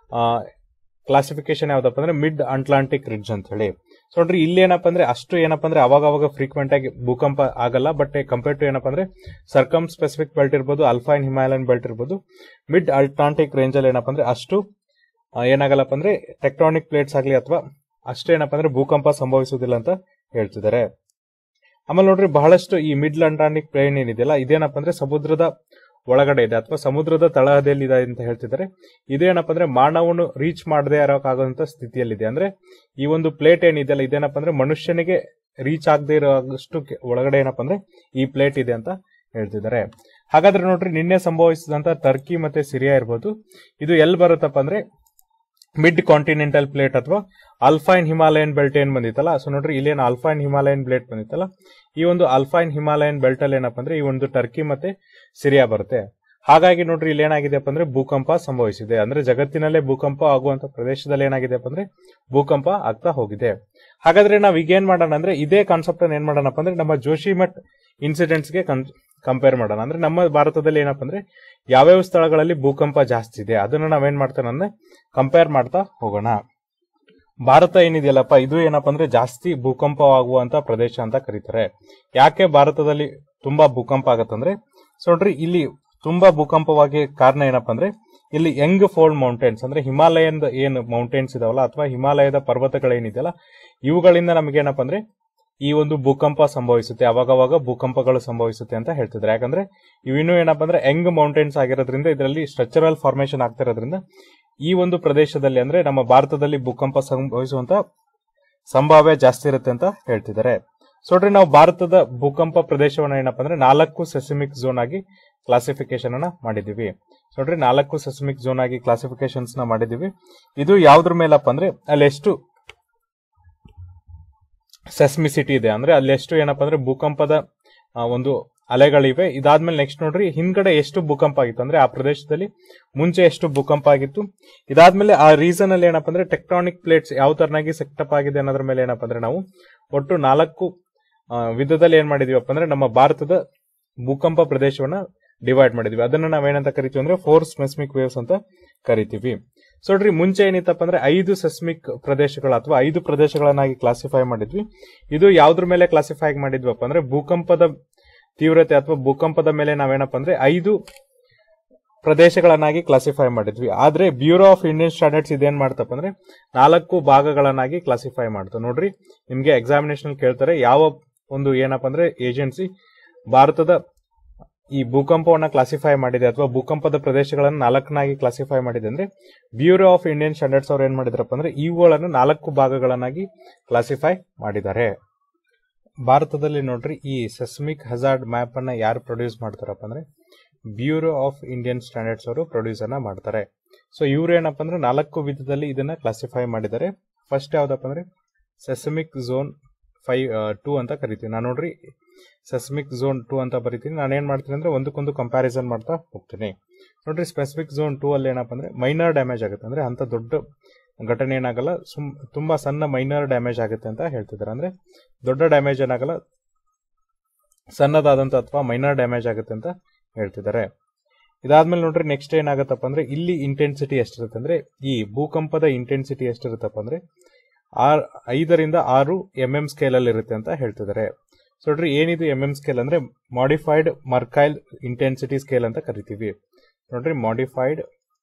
ಕ್ಲಾಸಿಫಿಕೇಶನ್ ಯಾವ್ದಪ್ಪ ಅಂದ್ರೆ ಮಿಡ್ ಅಟ್ಲಾಂಟಿಕ್ ರಿಡ್ಜ್ ಅಂತ ಹೇಳಿ ಸೊ ನೋಡ್ರಿ ಇಲ್ಲಿ ಏನಪ್ಪ ಅಂದ್ರೆ ಅಷ್ಟು ಏನಪ್ಪ ಅಂದ್ರೆ ಅವಾಗ ಅವಾಗ ಫ್ರೀಕ್ವೆಂಟ್ ಆಗಿ ಭೂಕಂಪ ಆಗಲ್ಲ ಬಟ್ ಕಂಪೇರ್ ಟು ಏನಪ್ಪ ಅಂದ್ರೆ ಸರ್ಕಮ್ ಸ್ಪೆಸಿಫಿಕ್ ಬೆಲ್ಟ್ ಇರ್ಬೋದು ಅಲ್ಫೈನ್ ಹಿಮಾಲಯನ್ ಬೆಲ್ಟ್ ಇರ್ಬೋದು ಮಿಡ್ ಅಟ್ಲಾಂಟಿಕ್ ರೇಂಜ್ ಅಲ್ಲಿ ಏನಪ್ಪ ಅಂದ್ರೆ ಅಷ್ಟು ಆ, ಏನಾಗಲ್ಲಪ್ಪ ಅಂದ್ರೆ ಟೆಕ್ಟಾನಿಕ್ ಪ್ಲೇಟ್ಸ್ ಆಗಲಿ ಅಥವಾ ಅಷ್ಟು ಏನಪ್ಪ ಅಂದ್ರೆ ಭೂಕಂಪ ಸಂಭವಿಸುವುದಿಲ್ಲ ಅಂತ ಹೇಳ್ತಿದ್ದಾರೆ ಆಮೇಲೆ ನೋಡ್ರಿ ಬಹಳಷ್ಟು ಈ ಮಿಡ್ ಅಟ್ಲಾಂಟಿಕ್ ಪ್ಲೇನ್ ಏನಿದೆಯಲ್ಲ ಇದೇನಪ್ಪ ಅಂದ್ರೆ ಸಮುದ್ರದ ಒಳಗಡೆ ಇದೆ ಅಥವಾ ಸಮುದ್ರದ ತಳಹದಿಯಲ್ಲಿ ಇದೆ ಅಂತ ಹೇಳ್ತಿದ್ದಾರೆ ಇದೇನಪ್ಪ ಅಂದ್ರೆ ಮಾನವನು ರೀಚ್ ಮಾಡದೇ ಇರೋಕ್ಕಾಗುವಂತ ಸ್ಥಿತಿಯಲ್ಲಿದೆ ಅಂದ್ರೆ ಈ ಒಂದು ಪ್ಲೇಟ್ ಏನಿದೆಯಲ್ಲ ಇದೇನಪ್ಪ ಅಂದ್ರೆ ಮನುಷ್ಯನಿಗೆ ರೀಚ್ ಆಗದೆ ಇರೋಷ್ಟು ಕೆ- ಒಳಗಡೆ ಏನಪ್ಪ ಅಂದ್ರೆ ಈ ಪ್ಲೇಟ್ ಇದೆ ಅಂತ ಹೇಳ್ತಿದ್ದಾರೆ ಹಾಗಾದ್ರೆ ನೋಡ್ರಿ ನಿನ್ನೆ ಸಂಭವಿಸಿದಂತ ಟರ್ಕಿ ಮತ್ತೆ ಸಿರಿಯಾ ಇರ್ಬೋದು ಇದು ಎಲ್ಲಿ ಬರುತ್ತಪ್ಪ ಅಂದ್ರೆ ಮಿಡ್ ಕಾಂಟಿನೆಂಟಲ್ ಪ್ಲೇಟ್ ಅಥವಾ ಅಲ್ಫೈನ್ ಹಿಮಾಲಯನ್ ಬೆಲ್ಟ್ ಏನ್ ಬಂದಿತ್ತಲ್ಲ ಸೊ ನೋಡ್ರಿ ಇಲ್ಲೇನು ಅಲ್ಫೈನ್ ಹಿಮಾಲಯನ್ ಬೆಲ್ಟ್ ಬಂದಿತ್ತಲ್ಲ ಈ ಒಂದು ಅಲ್ಫೈನ್ ಹಿಮಾಲಯನ್ ಬೆಲ್ಟ್ ಅಲ್ಲಿ ಏನಪ್ಪ ಅಂದ್ರೆ ಈ ಒಂದು ಟರ್ಕಿ ಮತ್ತೆ ಸಿರಿಯಾ ಬರುತ್ತೆ ಹಾಗಾಗಿ ನೋಡ್ರಿ ಇಲ್ಲಿ ಏನಾಗಿದೆಪ್ಪ ಅಂದ್ರೆ ಭೂಕಂಪ ಸಂಭವಿಸಿದೆ ಅಂದ್ರೆ ಜಗತ್ತಿನಲ್ಲೇ ಭೂಕಂಪ ಆಗುವಂತ ಪ್ರದೇಶದಲ್ಲಿ ಏನಾಗಿದೆಪ್ಪ ಅಂದ್ರೆ ಭೂಕಂಪ ಆಗ್ತಾ ಹೋಗಿದೆ ಹಾಗಾದ್ರೆ ನಾವ್ ಈಗ ಏನ್ ಮಾಡೋಣ ಅಂದ್ರೆ ಇದೇ ಕಾನ್ಸೆಪ್ಟ್ ಅನ್ನ ಏನ್ ಮಾಡೋಣಪ್ಪ ಅಂದ್ರೆ ನಮ್ಮ ಜೋಶಿಮಠ್ ಇನ್ಸಿಡೆಂಟ್ಸ್ ಗೆ ಕಂಪೇರ್ ಮಾಡೋಣ ಅಂದ್ರೆ ನಮ್ಮ ಭಾರತದಲ್ಲಿ ಏನಪ್ಪ ಅಂದ್ರೆ ಯಾವ್ಯಾವ ಸ್ಥಳಗಳಲ್ಲಿ ಭೂಕಂಪ ಜಾಸ್ತಿ ಇದೆ ಅದನ್ನ ನಾವೇನ್ ಮಾಡ್ತೇನೆ ಅಂದ್ರೆ ಕಂಪೇರ್ ಮಾಡ್ತಾ ಹೋಗೋಣ ಭಾರತ ಏನಿದೆಯಲ್ಲಪ್ಪ ಇದು ಏನಪ್ಪ ಅಂದ್ರೆ ಜಾಸ್ತಿ ಭೂಕಂಪವಾಗುವಂತ ಪ್ರದೇಶ ಅಂತ ಕರೀತಾರೆ ಯಾಕೆ ಭಾರತದಲ್ಲಿ ತುಂಬಾ ಭೂಕಂಪ ಆಗತ್ತಂದ್ರೆ ಸೊ ನೋಡ್ರಿ ಇಲ್ಲಿ ತುಂಬಾ ಭೂಕಂಪವಾಗಿ ಕಾರಣ ಏನಪ್ಪ ಅಂದ್ರೆ ಇಲ್ಲಿ ಯಂಗ್ ಫೋಲ್ಡ್ ಮೌಂಟೇನ್ಸ್ ಅಂದ್ರೆ ಹಿಮಾಲಯನ್ ಏನು ಮೌಂಟೇನ್ಸ್ ಇದಾವಲ್ಲ ಅಥವಾ ಹಿಮಾಲಯದ ಪರ್ವತಗಳೇನಿದೆಯಲ್ಲ ಇವುಗಳಿಂದ ನಮಗೆ ಏನಪ್ಪ ಅಂದ್ರೆ ಈ ಒಂದು ಭೂಕಂಪ ಸಂಭವಿಸುತ್ತೆ ಅವಾಗವಾಗ ಭೂಕಂಪಗಳು ಸಂಭವಿಸುತ್ತೆ ಅಂತ ಹೇಳ್ತಿದ್ದಾರೆ ಯಾಕಂದ್ರೆ ಇವಿನ್ನೂ ಏನಪ್ಪ ಅಂದ್ರೆ ಯಂಗ್ ಮೌಂಟೇನ್ಸ್ ಆಗಿರೋದ್ರಿಂದ ಇದರಲ್ಲಿ ಸ್ಟ್ರಕ್ಚರಲ್ ಫಾರ್ಮೇಶನ್ ಆಗ್ತಿರೋದ್ರಿಂದ ಈ ಒಂದು ಪ್ರದೇಶದಲ್ಲಿ ಅಂದ್ರೆ ನಮ್ಮ ಭಾರತದಲ್ಲಿ ಭೂಕಂಪ ಸಂಭವಿಸುವಂತ ಸಂಭಾವ್ಯ ಜಾಸ್ತಿ ಇರುತ್ತೆ ಅಂತ ಹೇಳ್ತಿದ್ದಾರೆ ಸೊ ನೋಡ್ರಿ ನಾವು ಭಾರತದ ಭೂಕಂಪ ಪ್ರದೇಶವನ್ನ ಏನಪ್ಪ ಅಂದ್ರೆ ನಾಲ್ಕು ಸೆಸಿಮಿಕ್ ಝೋನ್ ಆಗಿ ಕ್ಲಾಸಿಫಿಕೇಶನ್ ಅನ್ನ ಮಾಡಿದೀವಿ ಸೊ ನೋಡ್ರಿ ನಾಲ್ಕು ಸೆಸಿಮಿಕ್ ಝೋನ್ ಆಗಿ ಕ್ಲಾಸಿಫಿಕೇಶನ್ಸ್ ನ ಮಾಡಿದೀವಿ ಇದು ಯಾವ್ದ್ರ ಮೇಲಪ್ಪ ಅಂದ್ರೆ ಅಲ್ಲಿ ಎಷ್ಟು ಸೆಸ್ಮಿಸಿಟಿ ಇದೆ ಅಂದ್ರೆ ಅಲ್ಲಿ ಎಷ್ಟು ಏನಪ್ಪ ಅಂದ್ರೆ ಭೂಕಂಪದ ಆ, ಒಂದು ಅಲೆಗಳಿವೆ ಇದಾದ್ಮೇಲೆ ನೆಕ್ಸ್ಟ್ ನೋಡ್ರಿ ಹಿಂದ್ಗಡೆ ಎಷ್ಟು ಭೂಕಂಪ ಆಗಿತ್ತು ಅಂದ್ರೆ ಆ ಪ್ರದೇಶದಲ್ಲಿ ಮುಂಚೆ ಎಷ್ಟು ಭೂಕಂಪ ಆಗಿತ್ತು ಇದಾದ್ಮೇಲೆ ಆ ರೀಸನ್ ಅಲ್ಲಿ ಏನಪ್ಪ ಅಂದ್ರೆ ಟೆಕ್ಟಾನಿಕ್ ಪ್ಲೇಟ್ಸ್ ಯಾವ ತರನಾಗಿ ಸೆಕ್ಟಪ್ ಆಗಿದೆ ಅನ್ನೋದ್ರ ಮೇಲೆ ಏನಪ್ಪ ಅಂದ್ರೆ ನಾವು ಒಟ್ಟು ನಾಲ್ಕು ಆ, ವಿಧದಲ್ಲಿ ಏನ್ ಮಾಡಿದೀವಪ್ಪ ಅಂದ್ರೆ ನಮ್ಮ ಭಾರತದ ಭೂಕಂಪ ಪ್ರದೇಶವನ್ನ ಡಿವೈಡ್ ಮಾಡಿದ್ವಿ ಅದನ್ನ ನಾವೇನಂತ ಕರಿತೀವಿ ಅಂದ್ರೆ ಫೋರ್ ಸ್ಮೆಸ್ಮಿಕ್ ವೇವ್ಸ್ ಅಂತ ಕರಿತೀವಿ ಸೊ ನೋಡ್ರಿ ಮುಂಚೆ ಏನಿತ್ತಪ್ಪ ಅಂದ್ರೆ ಐದು ಸೆಸ್ಮಿಕ್ ಪ್ರದೇಶಗಳು ಅಥವಾ ಐದು ಪ್ರದೇಶಗಳನ್ನಾಗಿ ಕ್ಲಾಸಿಫೈ ಮಾಡಿದ್ವಿ ಇದು ಯಾವ್ದ್ರ ಮೇಲೆ ಕ್ಲಾಸಿಫೈ ಮಾಡಿದ್ವಪ್ಪ ಅಂದ್ರೆ ಭೂಕಂಪದ ತೀವ್ರತೆ ಅಥವಾ ಭೂಕಂಪದ ಮೇಲೆ ನಾವೇನಪ್ಪ ಅಂದ್ರೆ ಐದು ಪ್ರದೇಶಗಳನ್ನಾಗಿ ಕ್ಲಾಸಿಫೈ ಮಾಡಿದ್ವಿ ಆದ್ರೆ ಬ್ಯೂರೋ ಆಫ್ ಇಂಡಿಯನ್ ಸ್ಟ್ಯಾಂಡರ್ಡ್ಸ್ ಇದೇನ್ ಮಾಡ್ತಪ್ಪ ಅಂದ್ರೆ ನಾಲ್ಕು ಭಾಗಗಳನ್ನಾಗಿ ಕ್ಲಾಸಿಫೈ ಮಾಡ್ತು ನೋಡ್ರಿ ನಿಮ್ಗೆ ಎಕ್ಸಾಮಿನೇಷನ್ ಕೇಳ್ತಾರೆ ಯಾವ ಒಂದು ಏನಪ್ಪ ಅಂದ್ರೆ ಏಜೆನ್ಸಿ ಭಾರತದ ಈ ಭೂಕಂಪವನ್ನ ಕ್ಲಾಸಿಫೈ ಮಾಡಿದೆ ಅಥವಾ ಭೂಕಂಪದ ಪ್ರದೇಶಗಳನ್ನು ನಾಲ್ಕನಾಗಿ ಕ್ಲಾಸಿಫೈ ಮಾಡಿದೆ ಅಂದ್ರೆ ಬ್ಯೂರೋ ಆಫ್ ಇಂಡಿಯನ್ ಸ್ಟ್ಯಾಂಡರ್ಡ್ಸ್ ಅವ್ರು ಏನ್ ಮಾಡಿದ್ರಪ್ಪ ಅಂದ್ರೆ ಇವುಗಳನ್ನು ನಾಲ್ಕು ಭಾಗಗಳನ್ನಾಗಿ ಕ್ಲಾಸಿಫೈ ಮಾಡಿದ್ದಾರೆ ಭಾರತದಲ್ಲಿ ನೋಡ್ರಿ ಈ ಸೆಸ್ಮಿಕ್ ಹಜಾರ್ಡ್ ಮ್ಯಾಪ್ ಅನ್ನ ಯಾರು ಪ್ರೊಡ್ಯೂಸ್ ಮಾಡ್ತಾರಪ್ಪ ಅಂದ್ರೆ ಬ್ಯೂರೋ ಆಫ್ ಇಂಡಿಯನ್ ಸ್ಟ್ಯಾಂಡರ್ಡ್ಸ್ ಅವರು ಪ್ರೊಡ್ಯೂಸ್ ಅನ್ನ ಮಾಡ್ತಾರೆ ಸೊ ಇವ್ರು ಏನಪ್ಪ ಅಂದ್ರೆ ನಾಲ್ಕು ವಿಧದಲ್ಲಿ ಇದನ್ನ ಕ್ಲಾಸಿಫೈ ಮಾಡಿದ್ದಾರೆ ಫಸ್ಟ್ ಯಾವ್ದಪ್ಪ ಅಂದ್ರೆ ಸೆಸಮಿಕ್ ಝೋನ್ ಫೈವ್ ಟೂ ಅಂತ ಕರಿತೀವಿ ನಾನು ನೋಡ್ರಿ ಸೆಸ್ಮಿಕ್ ಝೋನ್ ಟೂ ಅಂತ ಬರಿತೀನಿ ನಾನು ಏನ್ ಮಾಡ್ತೀನಿ ಅಂದ್ರೆ ಒಂದಕ್ಕೊಂದು ಕಂಪ್ಯಾರಿಸನ್ ಮಾಡ್ತಾ ಹೋಗ್ತೀನಿ ನೋಡ್ರಿ ಸ್ಪೆಸಿಫಿಕ್ ಝೋನ್ ಟೂ ಅಲ್ಲಿ ಏನಪ್ಪ ಅಂದ್ರೆ ಮೈನರ್ ಡ್ಯಾಮೇಜ್ ಆಗುತ್ತೆ ಅಂದ್ರೆ ಅಂತ ದೊಡ್ಡ ಘಟನೆ ಏನಾಗಲ್ಲ ಸುಮ್ ತುಂಬಾ ಸಣ್ಣ ಮೈನರ್ ಡ್ಯಾಮೇಜ್ ಆಗುತ್ತೆ ಅಂತ ಹೇಳ್ತಿದ್ದಾರೆ ಅಂದ್ರೆ ದೊಡ್ಡ ಡ್ಯಾಮೇಜ್ ಏನಾಗಲ್ಲ ಸಣ್ಣದಾದಂತ ಅಥವಾ ಮೈನರ್ ಡ್ಯಾಮೇಜ್ ಆಗುತ್ತೆ ಅಂತ ಹೇಳ್ತಿದ್ದಾರೆ ಇದಾದ್ಮೇಲೆ ನೋಡ್ರಿ ನೆಕ್ಸ್ಟ್ ಏನಾಗತ್ತಪ್ಪ ಅಂದ್ರೆ ಇಲ್ಲಿ ಇಂಟೆನ್ಸಿಟಿ ಎಷ್ಟಿರುತ್ತೆ ಅಂದ್ರೆ ಈ ಭೂಕಂಪದ ಇಂಟೆನ್ಸಿಟಿ ಎಷ್ಟಿರುತ್ತಪ್ಪ ಅಂದ್ರೆ ಆರ್ ಐದರಿಂದ ಆರು ಎಂ ಎಂ ಸ್ಕೇಲ್ ಅಲ್ಲಿ ಇರುತ್ತೆ ಅಂತ ಹೇಳ್ತಿದ್ದಾರೆ ಸೊ ನೋಡ್ರಿ ಏನಿದು ಎಂ ಎಂ ಸ್ಕೇಲ್ ಅಂದ್ರೆ ಮಾಡಿಫೈಡ್ ಮರ್ಕೈಲ್ ಇಂಟೆನ್ಸಿಟಿ ಸ್ಕೇಲ್ ಅಂತ ಕರಿತೀವಿ ನೋಡ್ರಿ ಮಾಡಿಫೈಡ್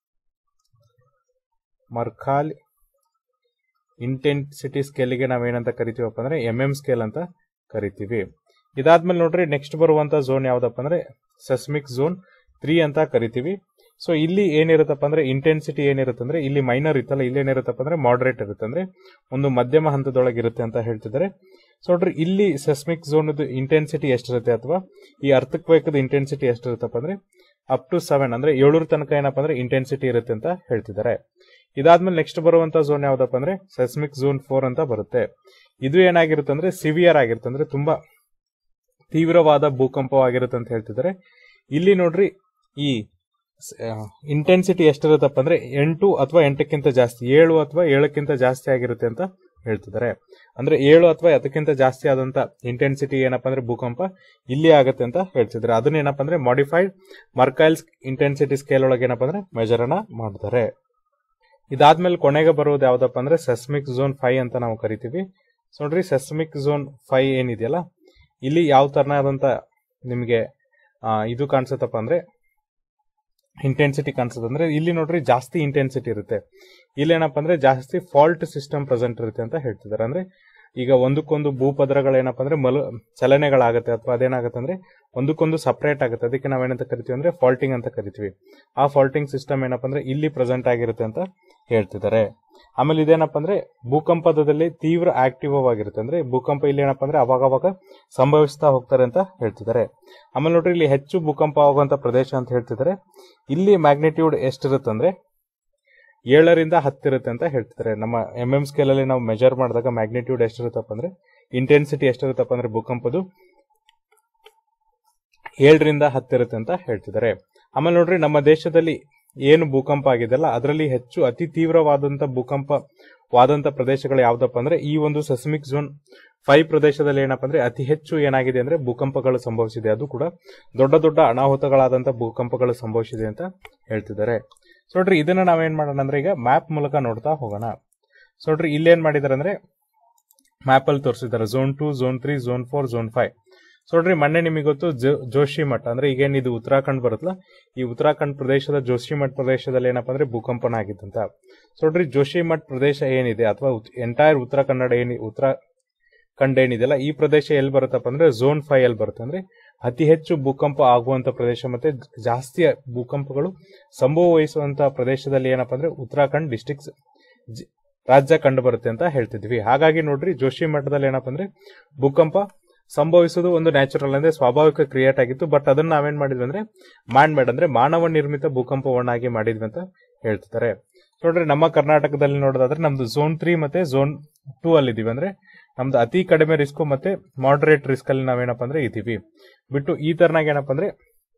ಮರ್ಕಾಲ್ ಇಂಟೆನ್ಸಿಟಿ ಸ್ಕೇಲಿಗೆ ನಾವೇನಂತ ಕರಿತೀವಪ್ಪ ಅಂದ್ರೆ ಎಂ ಎಂ ಸ್ಕೇಲ್ ಅಂತ ಕರಿತೀವಿ ಇದಾದ್ಮೇಲೆ ನೋಡ್ರಿ ನೆಕ್ಸ್ಟ್ ಬರುವಂತ ಝೋನ್ ಯಾವ್ದಪ್ಪ ಅಂದ್ರೆ ಸೆಸ್ಮಿಕ್ ಝೋನ್ ತ್ರೀ ಅಂತ ಕರಿತೀವಿ ಸೊ ಇಲ್ಲಿ ಏನಿರುತ್ತಪ್ಪ ಅಂದ್ರೆ ಇಂಟೆನ್ಸಿಟಿ ಏನಿರುತ್ತೆ ಅಂದ್ರೆ ಇಲ್ಲಿ ಮೈನರ್ ಇತ್ತಲ್ಲ ಇಲ್ಲಿ ಏನಿರುತ್ತಪ್ಪ ಅಂದ್ರೆ ಮಾಡರೇಟ್ ಇರುತ್ತೆ ಅಂದ್ರೆ ಒಂದು ಮಧ್ಯಮ ಹಂತದೊಳಗೆ ಇರುತ್ತೆ ಅಂತ ಹೇಳ್ತಿದ್ದಾರೆ ಸೊ ನೋಡ್ರಿ ಇಲ್ಲಿ ಸೆಸ್ಮಿಕ್ ಝೋನ್ ಇಂಟೆನ್ಸಿಟಿ ಎಷ್ಟಿರುತ್ತೆ ಅಥವಾ ಈ ಅರ್ಥಕ್ವೇಕದ ಇಂಟೆನ್ಸಿಟಿ ಎಷ್ಟಿರುತ್ತಪ್ಪ ಅಂದ್ರೆ ಅಪ್ ಟು ಸೆವೆನ್ ಅಂದ್ರೆ ಏಳರ ತನಕ ಏನಪ್ಪ ಅಂದ್ರೆ ಇಂಟೆನ್ಸಿಟಿ ಇರುತ್ತೆ ಅಂತ ಹೇಳ್ತಿದ್ದಾರೆ ಇದಾದ್ಮೇಲೆ ನೆಕ್ಸ್ಟ್ ಬರುವಂತ ಝೋನ್ ಯಾವ್ದಪ್ಪ ಅಂದ್ರೆ ಸೆಸ್ಮಿಕ್ ಝೋನ್ ಫೋರ್ ಅಂತ ಬರುತ್ತೆ ಇದು ಏನಾಗಿರುತ್ತೆ ಅಂದ್ರೆ ಸಿವಿಯರ್ ಆಗಿರುತ್ತೆ ಅಂದ್ರೆ ತುಂಬಾ ತೀವ್ರವಾದ ಭೂಕಂಪವಾಗಿರುತ್ತೆ ಅಂತ ಹೇಳ್ತಿದ್ದಾರೆ ಇಲ್ಲಿ ನೋಡ್ರಿ ಈ ಇಂಟೆನ್ಸಿಟಿ ಎಷ್ಟಿರುತ್ತಪ್ಪ ಅಂದ್ರೆ ಎಂಟು ಅಥವಾ ಎಂಟಕ್ಕಿಂತ ಜಾಸ್ತಿ ಏಳು ಅಥವಾ ಏಳಕ್ಕಿಂತ ಜಾಸ್ತಿ ಆಗಿರುತ್ತೆ ಅಂತ ಹೇಳ್ತಿದ್ದಾರೆ ಅಂದ್ರೆ ಏಳು ಅಥವಾ ಅದಕ್ಕಿಂತ ಜಾಸ್ತಿ ಆದಂತ ಇಂಟೆನ್ಸಿಟಿ ಏನಪ್ಪ ಅಂದ್ರೆ ಭೂಕಂಪ ಇಲ್ಲಿ ಆಗುತ್ತೆ ಅಂತ ಹೇಳ್ತಿದ್ದಾರೆ ಅದನ್ನ ಏನಪ್ಪ ಅಂದ್ರೆ ಮಾಡಿಫೈಡ್ ಮರ್ಕೈಲ್ಸ್ ಇಂಟೆನ್ಸಿಟಿ ಸ್ಕೇಲ್ ಒಳಗೆ ಏನಪ್ಪ ಅಂದ್ರೆ ಮೆಜರ್ ಅನ್ನ ಮಾಡ್ತಾರೆ ಇದಾದ್ಮೇಲೆ ಕೊನೆಗೆ ಬರೋದು ಯಾವ್ದಪ್ಪ ಅಂದ್ರೆ ಸೆಸ್ಮಿಕ್ ಝೋನ್ ಫೈವ್ ಅಂತ ನಾವು ಕರಿತೀವಿ ಸೊ ನೋಡ್ರಿ ಸೆಸ್ಮಿಕ್ ಝೋನ್ ಫೈವ್ ಏನಿದೆಯಲ್ಲ ಇಲ್ಲಿ ಯಾವ ತರನಾದಂತ ನಿಮಗೆ ಇದು ಕಾಣಿಸುತ್ತಪ್ಪ ಅಂದ್ರೆ ಇಂಟೆನ್ಸಿಟಿ ಕಾಣಿಸುತ್ತೆ ಅಂದ್ರೆ ಇಲ್ಲಿ ನೋಡ್ರಿ ಜಾಸ್ತಿ ಇಂಟೆನ್ಸಿಟಿ ಇರುತ್ತೆ ಇಲ್ಲಿ ಏನಪ್ಪ ಅಂದ್ರೆ ಜಾಸ್ತಿ ಫಾಲ್ಟ್ ಸಿಸ್ಟಮ್ ಪ್ರೆಸೆಂಟ್ ಇರುತ್ತೆ ಅಂತ ಹೇಳ್ತಿದ್ದಾರೆ ಅಂದ್ರೆ ಈಗ ಒಂದಕ್ಕೊಂದು ಭೂಪದರಗಳು ಏನಪ್ಪ ಅಂದ್ರೆ ಮಲು ಚಲನೆಗಳಾಗುತ್ತೆ ಅಥವಾ ಅದೇನಾಗುತ್ತೆ ಅಂದ್ರೆ ಒಂದಕ್ಕೊಂದು ಸಪರೇಟ್ ಆಗುತ್ತೆ ಅದಕ್ಕೆ ನಾವೇನಂತ ಕರಿತೀವಿ ಅಂದ್ರೆ ಫಾಲ್ಟಿಂಗ್ ಅಂತ ಕರಿತೀವಿ ಆ ಫಾಲ್ಟಿಂಗ್ ಸಿಸ್ಟಮ್ ಏನಪ್ಪ ಅಂದ್ರೆ ಇಲ್ಲಿ ಪ್ರೆಸೆಂಟ್ ಆಗಿರುತ್ತೆ ಅಂತ ಹೇಳ್ತಿದ್ದಾರೆ ಆಮೇಲೆ ಇದೇನಪ್ಪ ಅಂದ್ರೆ ಭೂಕಂಪದಲ್ಲಿ ತೀವ್ರ ಆಕ್ಟಿವ್ ಆಗಿರುತ್ತೆ ಅಂದ್ರೆ ಭೂಕಂಪ ಇಲ್ಲಿ ಏನಪ್ಪ ಅಂದ್ರೆ ಅವಾಗ ಅವಾಗ ಸಂಭವಿಸ್ತಾ ಹೋಗ್ತಾರೆ ಅಂತ ಹೇಳ್ತಿದ್ದಾರೆ ಆಮೇಲೆ ನೋಡ್ರಿ ಇಲ್ಲಿ ಹೆಚ್ಚು ಭೂಕಂಪ ಆಗುವಂತ ಪ್ರದೇಶ ಅಂತ ಹೇಳ್ತಿದ್ದಾರೆ ಇಲ್ಲಿ ಮ್ಯಾಗ್ನಿಟ್ಯೂಡ್ ಎಷ್ಟಿರುತ್ತೆ ಅಂದ್ರೆ ಏಳರಿಂದ ಹತ್ತಿರುತ್ತೆ ಅಂತ ಹೇಳ್ತಿದ್ದಾರೆ ನಮ್ಮ ಎಂ ಎಂ ಸ್ಕೇಲ್ ಅಲ್ಲಿ ನಾವು ಮೆಜರ್ ಮಾಡಿದಾಗ ಮ್ಯಾಗ್ನಿಟ್ಯೂಡ್ ಎಷ್ಟಿರುತ್ತಪ್ಪ ಅಂದ್ರೆ ಇಂಟೆನ್ಸಿಟಿ ಎಷ್ಟಿರುತ್ತಪ್ಪ ಅಂದ್ರೆ ಭೂಕಂಪದು ಏಳರಿಂದ ಹತ್ತಿರುತ್ತೆ ಅಂತ ಹೇಳ್ತಿದ್ದಾರೆ ಆಮೇಲೆ ನೋಡ್ರಿ ನಮ್ಮ ದೇಶದಲ್ಲಿ ಏನು ಭೂಕಂಪ ಆಗಿದೆಯಲ್ಲ ಅದರಲ್ಲಿ ಹೆಚ್ಚು ಅತಿ ತೀವ್ರವಾದಂತ ಭೂಕಂಪವಾದಂತ ಪ್ರದೇಶಗಳು ಯಾವ್ದಪ್ಪ ಅಂದ್ರೆ ಈ ಒಂದು ಸೆಸ್ಮಿಕ್ ಝೋನ್ ಫೈವ್ ಪ್ರದೇಶದಲ್ಲಿ ಏನಪ್ಪ ಅಂದ್ರೆ ಅತಿ ಹೆಚ್ಚು ಏನಾಗಿದೆ ಅಂದ್ರೆ ಭೂಕಂಪಗಳು ಸಂಭವಿಸಿದೆ ಅದು ಕೂಡ ದೊಡ್ಡ ದೊಡ್ಡ ಅನಾಹುತಗಳಾದಂತ ಭೂಕಂಪಗಳು ಸಂಭವಿಸಿದೆ ಅಂತ ಹೇಳ್ತಿದ್ದಾರೆ ಸೊ ನೋಡ್ರಿ ಇದನ್ನ ನಾವೇನ್ ಮಾಡೋಣ ಅಂದ್ರೆ ಈಗ ಮ್ಯಾಪ್ ಮೂಲಕ ನೋಡ್ತಾ ಹೋಗೋಣ ಸೊ ನೋಡ್ರಿ ಇಲ್ಲೇನ್ ಮಾಡಿದಾರೆ ಅಂದ್ರೆ ಮ್ಯಾಪ್ ಅಲ್ಲಿ ತೋರಿಸಿದ್ದಾರೆ zone two zone three zone four zone five so ನೋಡ್ರಿ ಮೊನ್ನೆ ನಿಮಗೆ ಗೊತ್ತು ಜೋ- ಜೋಶಿ ಮಠ ಅಂದ್ರೆ ಈಗೇನ್ ಇದು ಉತ್ತರಾಖಂಡ್ ಬರುತ್ತಲ್ಲ ಈ ಉತ್ತರಾಖಂಡ್ ಪ್ರದೇಶದ ಜೋಶಿ ಮಠ್ ಪ್ರದೇಶದಲ್ಲಿ ಏನಪ್ಪಾ ಅಂದ್ರೆ ಭೂಕಂಪನ ಆಗಿತ್ತಂತ ಸೊ ನೋಡ್ರಿ ಜೋಶಿ ಮಠ್ ಪ್ರದೇಶ ಏನಿದೆ ಅಥವಾ ಎಂಟೈರ್ ಉತ್ತರ ಕನ್ನಡ ಏನಿ ಉತ್ತರಾಖಂಡ್ ಏನಿದೆಯಲ್ಲ ಈ ಪ್ರದೇಶ ಎಲ್ಲಿ ಬರುತ್ತಪ್ಪ ಅಂದ್ರೆ ಝೋನ್ ಫೈವ್ ಅಲ್ಲಿ ಬರುತ್ತೆ ಅಂದ್ರೆ ಅತಿ ಹೆಚ್ಚು ಭೂಕಂಪ ಆಗುವಂತ ಪ್ರದೇಶ ಮತ್ತೆ ಜಾಸ್ತಿ ಭೂಕಂಪಗಳು ಸಂಭವಿಸುವಂತ ಪ್ರದೇಶದಲ್ಲಿ ಏನಪ್ಪಾ ಅಂದ್ರೆ ಉತ್ತರಾಖಂಡ್ ಡಿಸ್ಟಿಕ್ಸ್ ರಾಜ್ಯ ಕಂಡು ಬರುತ್ತೆ ಅಂತ ಹೇಳ್ತಿದ್ವಿ ಹಾಗಾಗಿ ನೋಡ್ರಿ ಜೋಶಿ ಮಠದಲ್ಲಿ ಏನಪ್ಪಾ ಅಂದ್ರೆ ಭೂಕಂಪ ಸಂಭವಿಸುವುದು ಒಂದು ನ್ಯಾಚುರಲ್ ಅಂದ್ರೆ ಸ್ವಾಭಾವಿಕ ಕ್ರಿಯೇಟ್ ಆಗಿತ್ತು ಬಟ್ ಅದನ್ನ ನಾವೇನ್ ಮಾಡಿದ್ವಿ ಅಂದ್ರೆ ಮ್ಯಾನ್ ಮೇಡ್ ಅಂದ್ರೆ ಮಾನವ ನಿರ್ಮಿತ ಭೂಕಂಪವನ್ನಾಗಿ ಮಾಡಿದ್ವಿ ಅಂತ ಹೇಳ್ತಿದ್ದಾರೆ ನೋಡ್ರಿ ನಮ್ಮ ಕರ್ನಾಟಕದಲ್ಲಿ ನೋಡೋದಾದ್ರೆ ನಮ್ದು ಝೋನ್ ತ್ರೀ ಮತ್ತೆ ಝೋನ್ ಟೂ ಅಲ್ಲಿ ಇದೀವಿ ಅಂದ್ರೆ ನಮ್ದು ಅತಿ ಕಡಿಮೆ ರಿಸ್ಕ್ ಮತ್ತೆ ಮಾಡರೇಟ್ ರಿಸ್ಕ್ ಅಲ್ಲಿ ನಾವೇನಪ್ಪ ಅಂದ್ರೆ ಇದೀವಿ ಬಿಟ್ಟು ಈ ತರನಾಗ ಏನಪ್ಪ ಅಂದ್ರೆ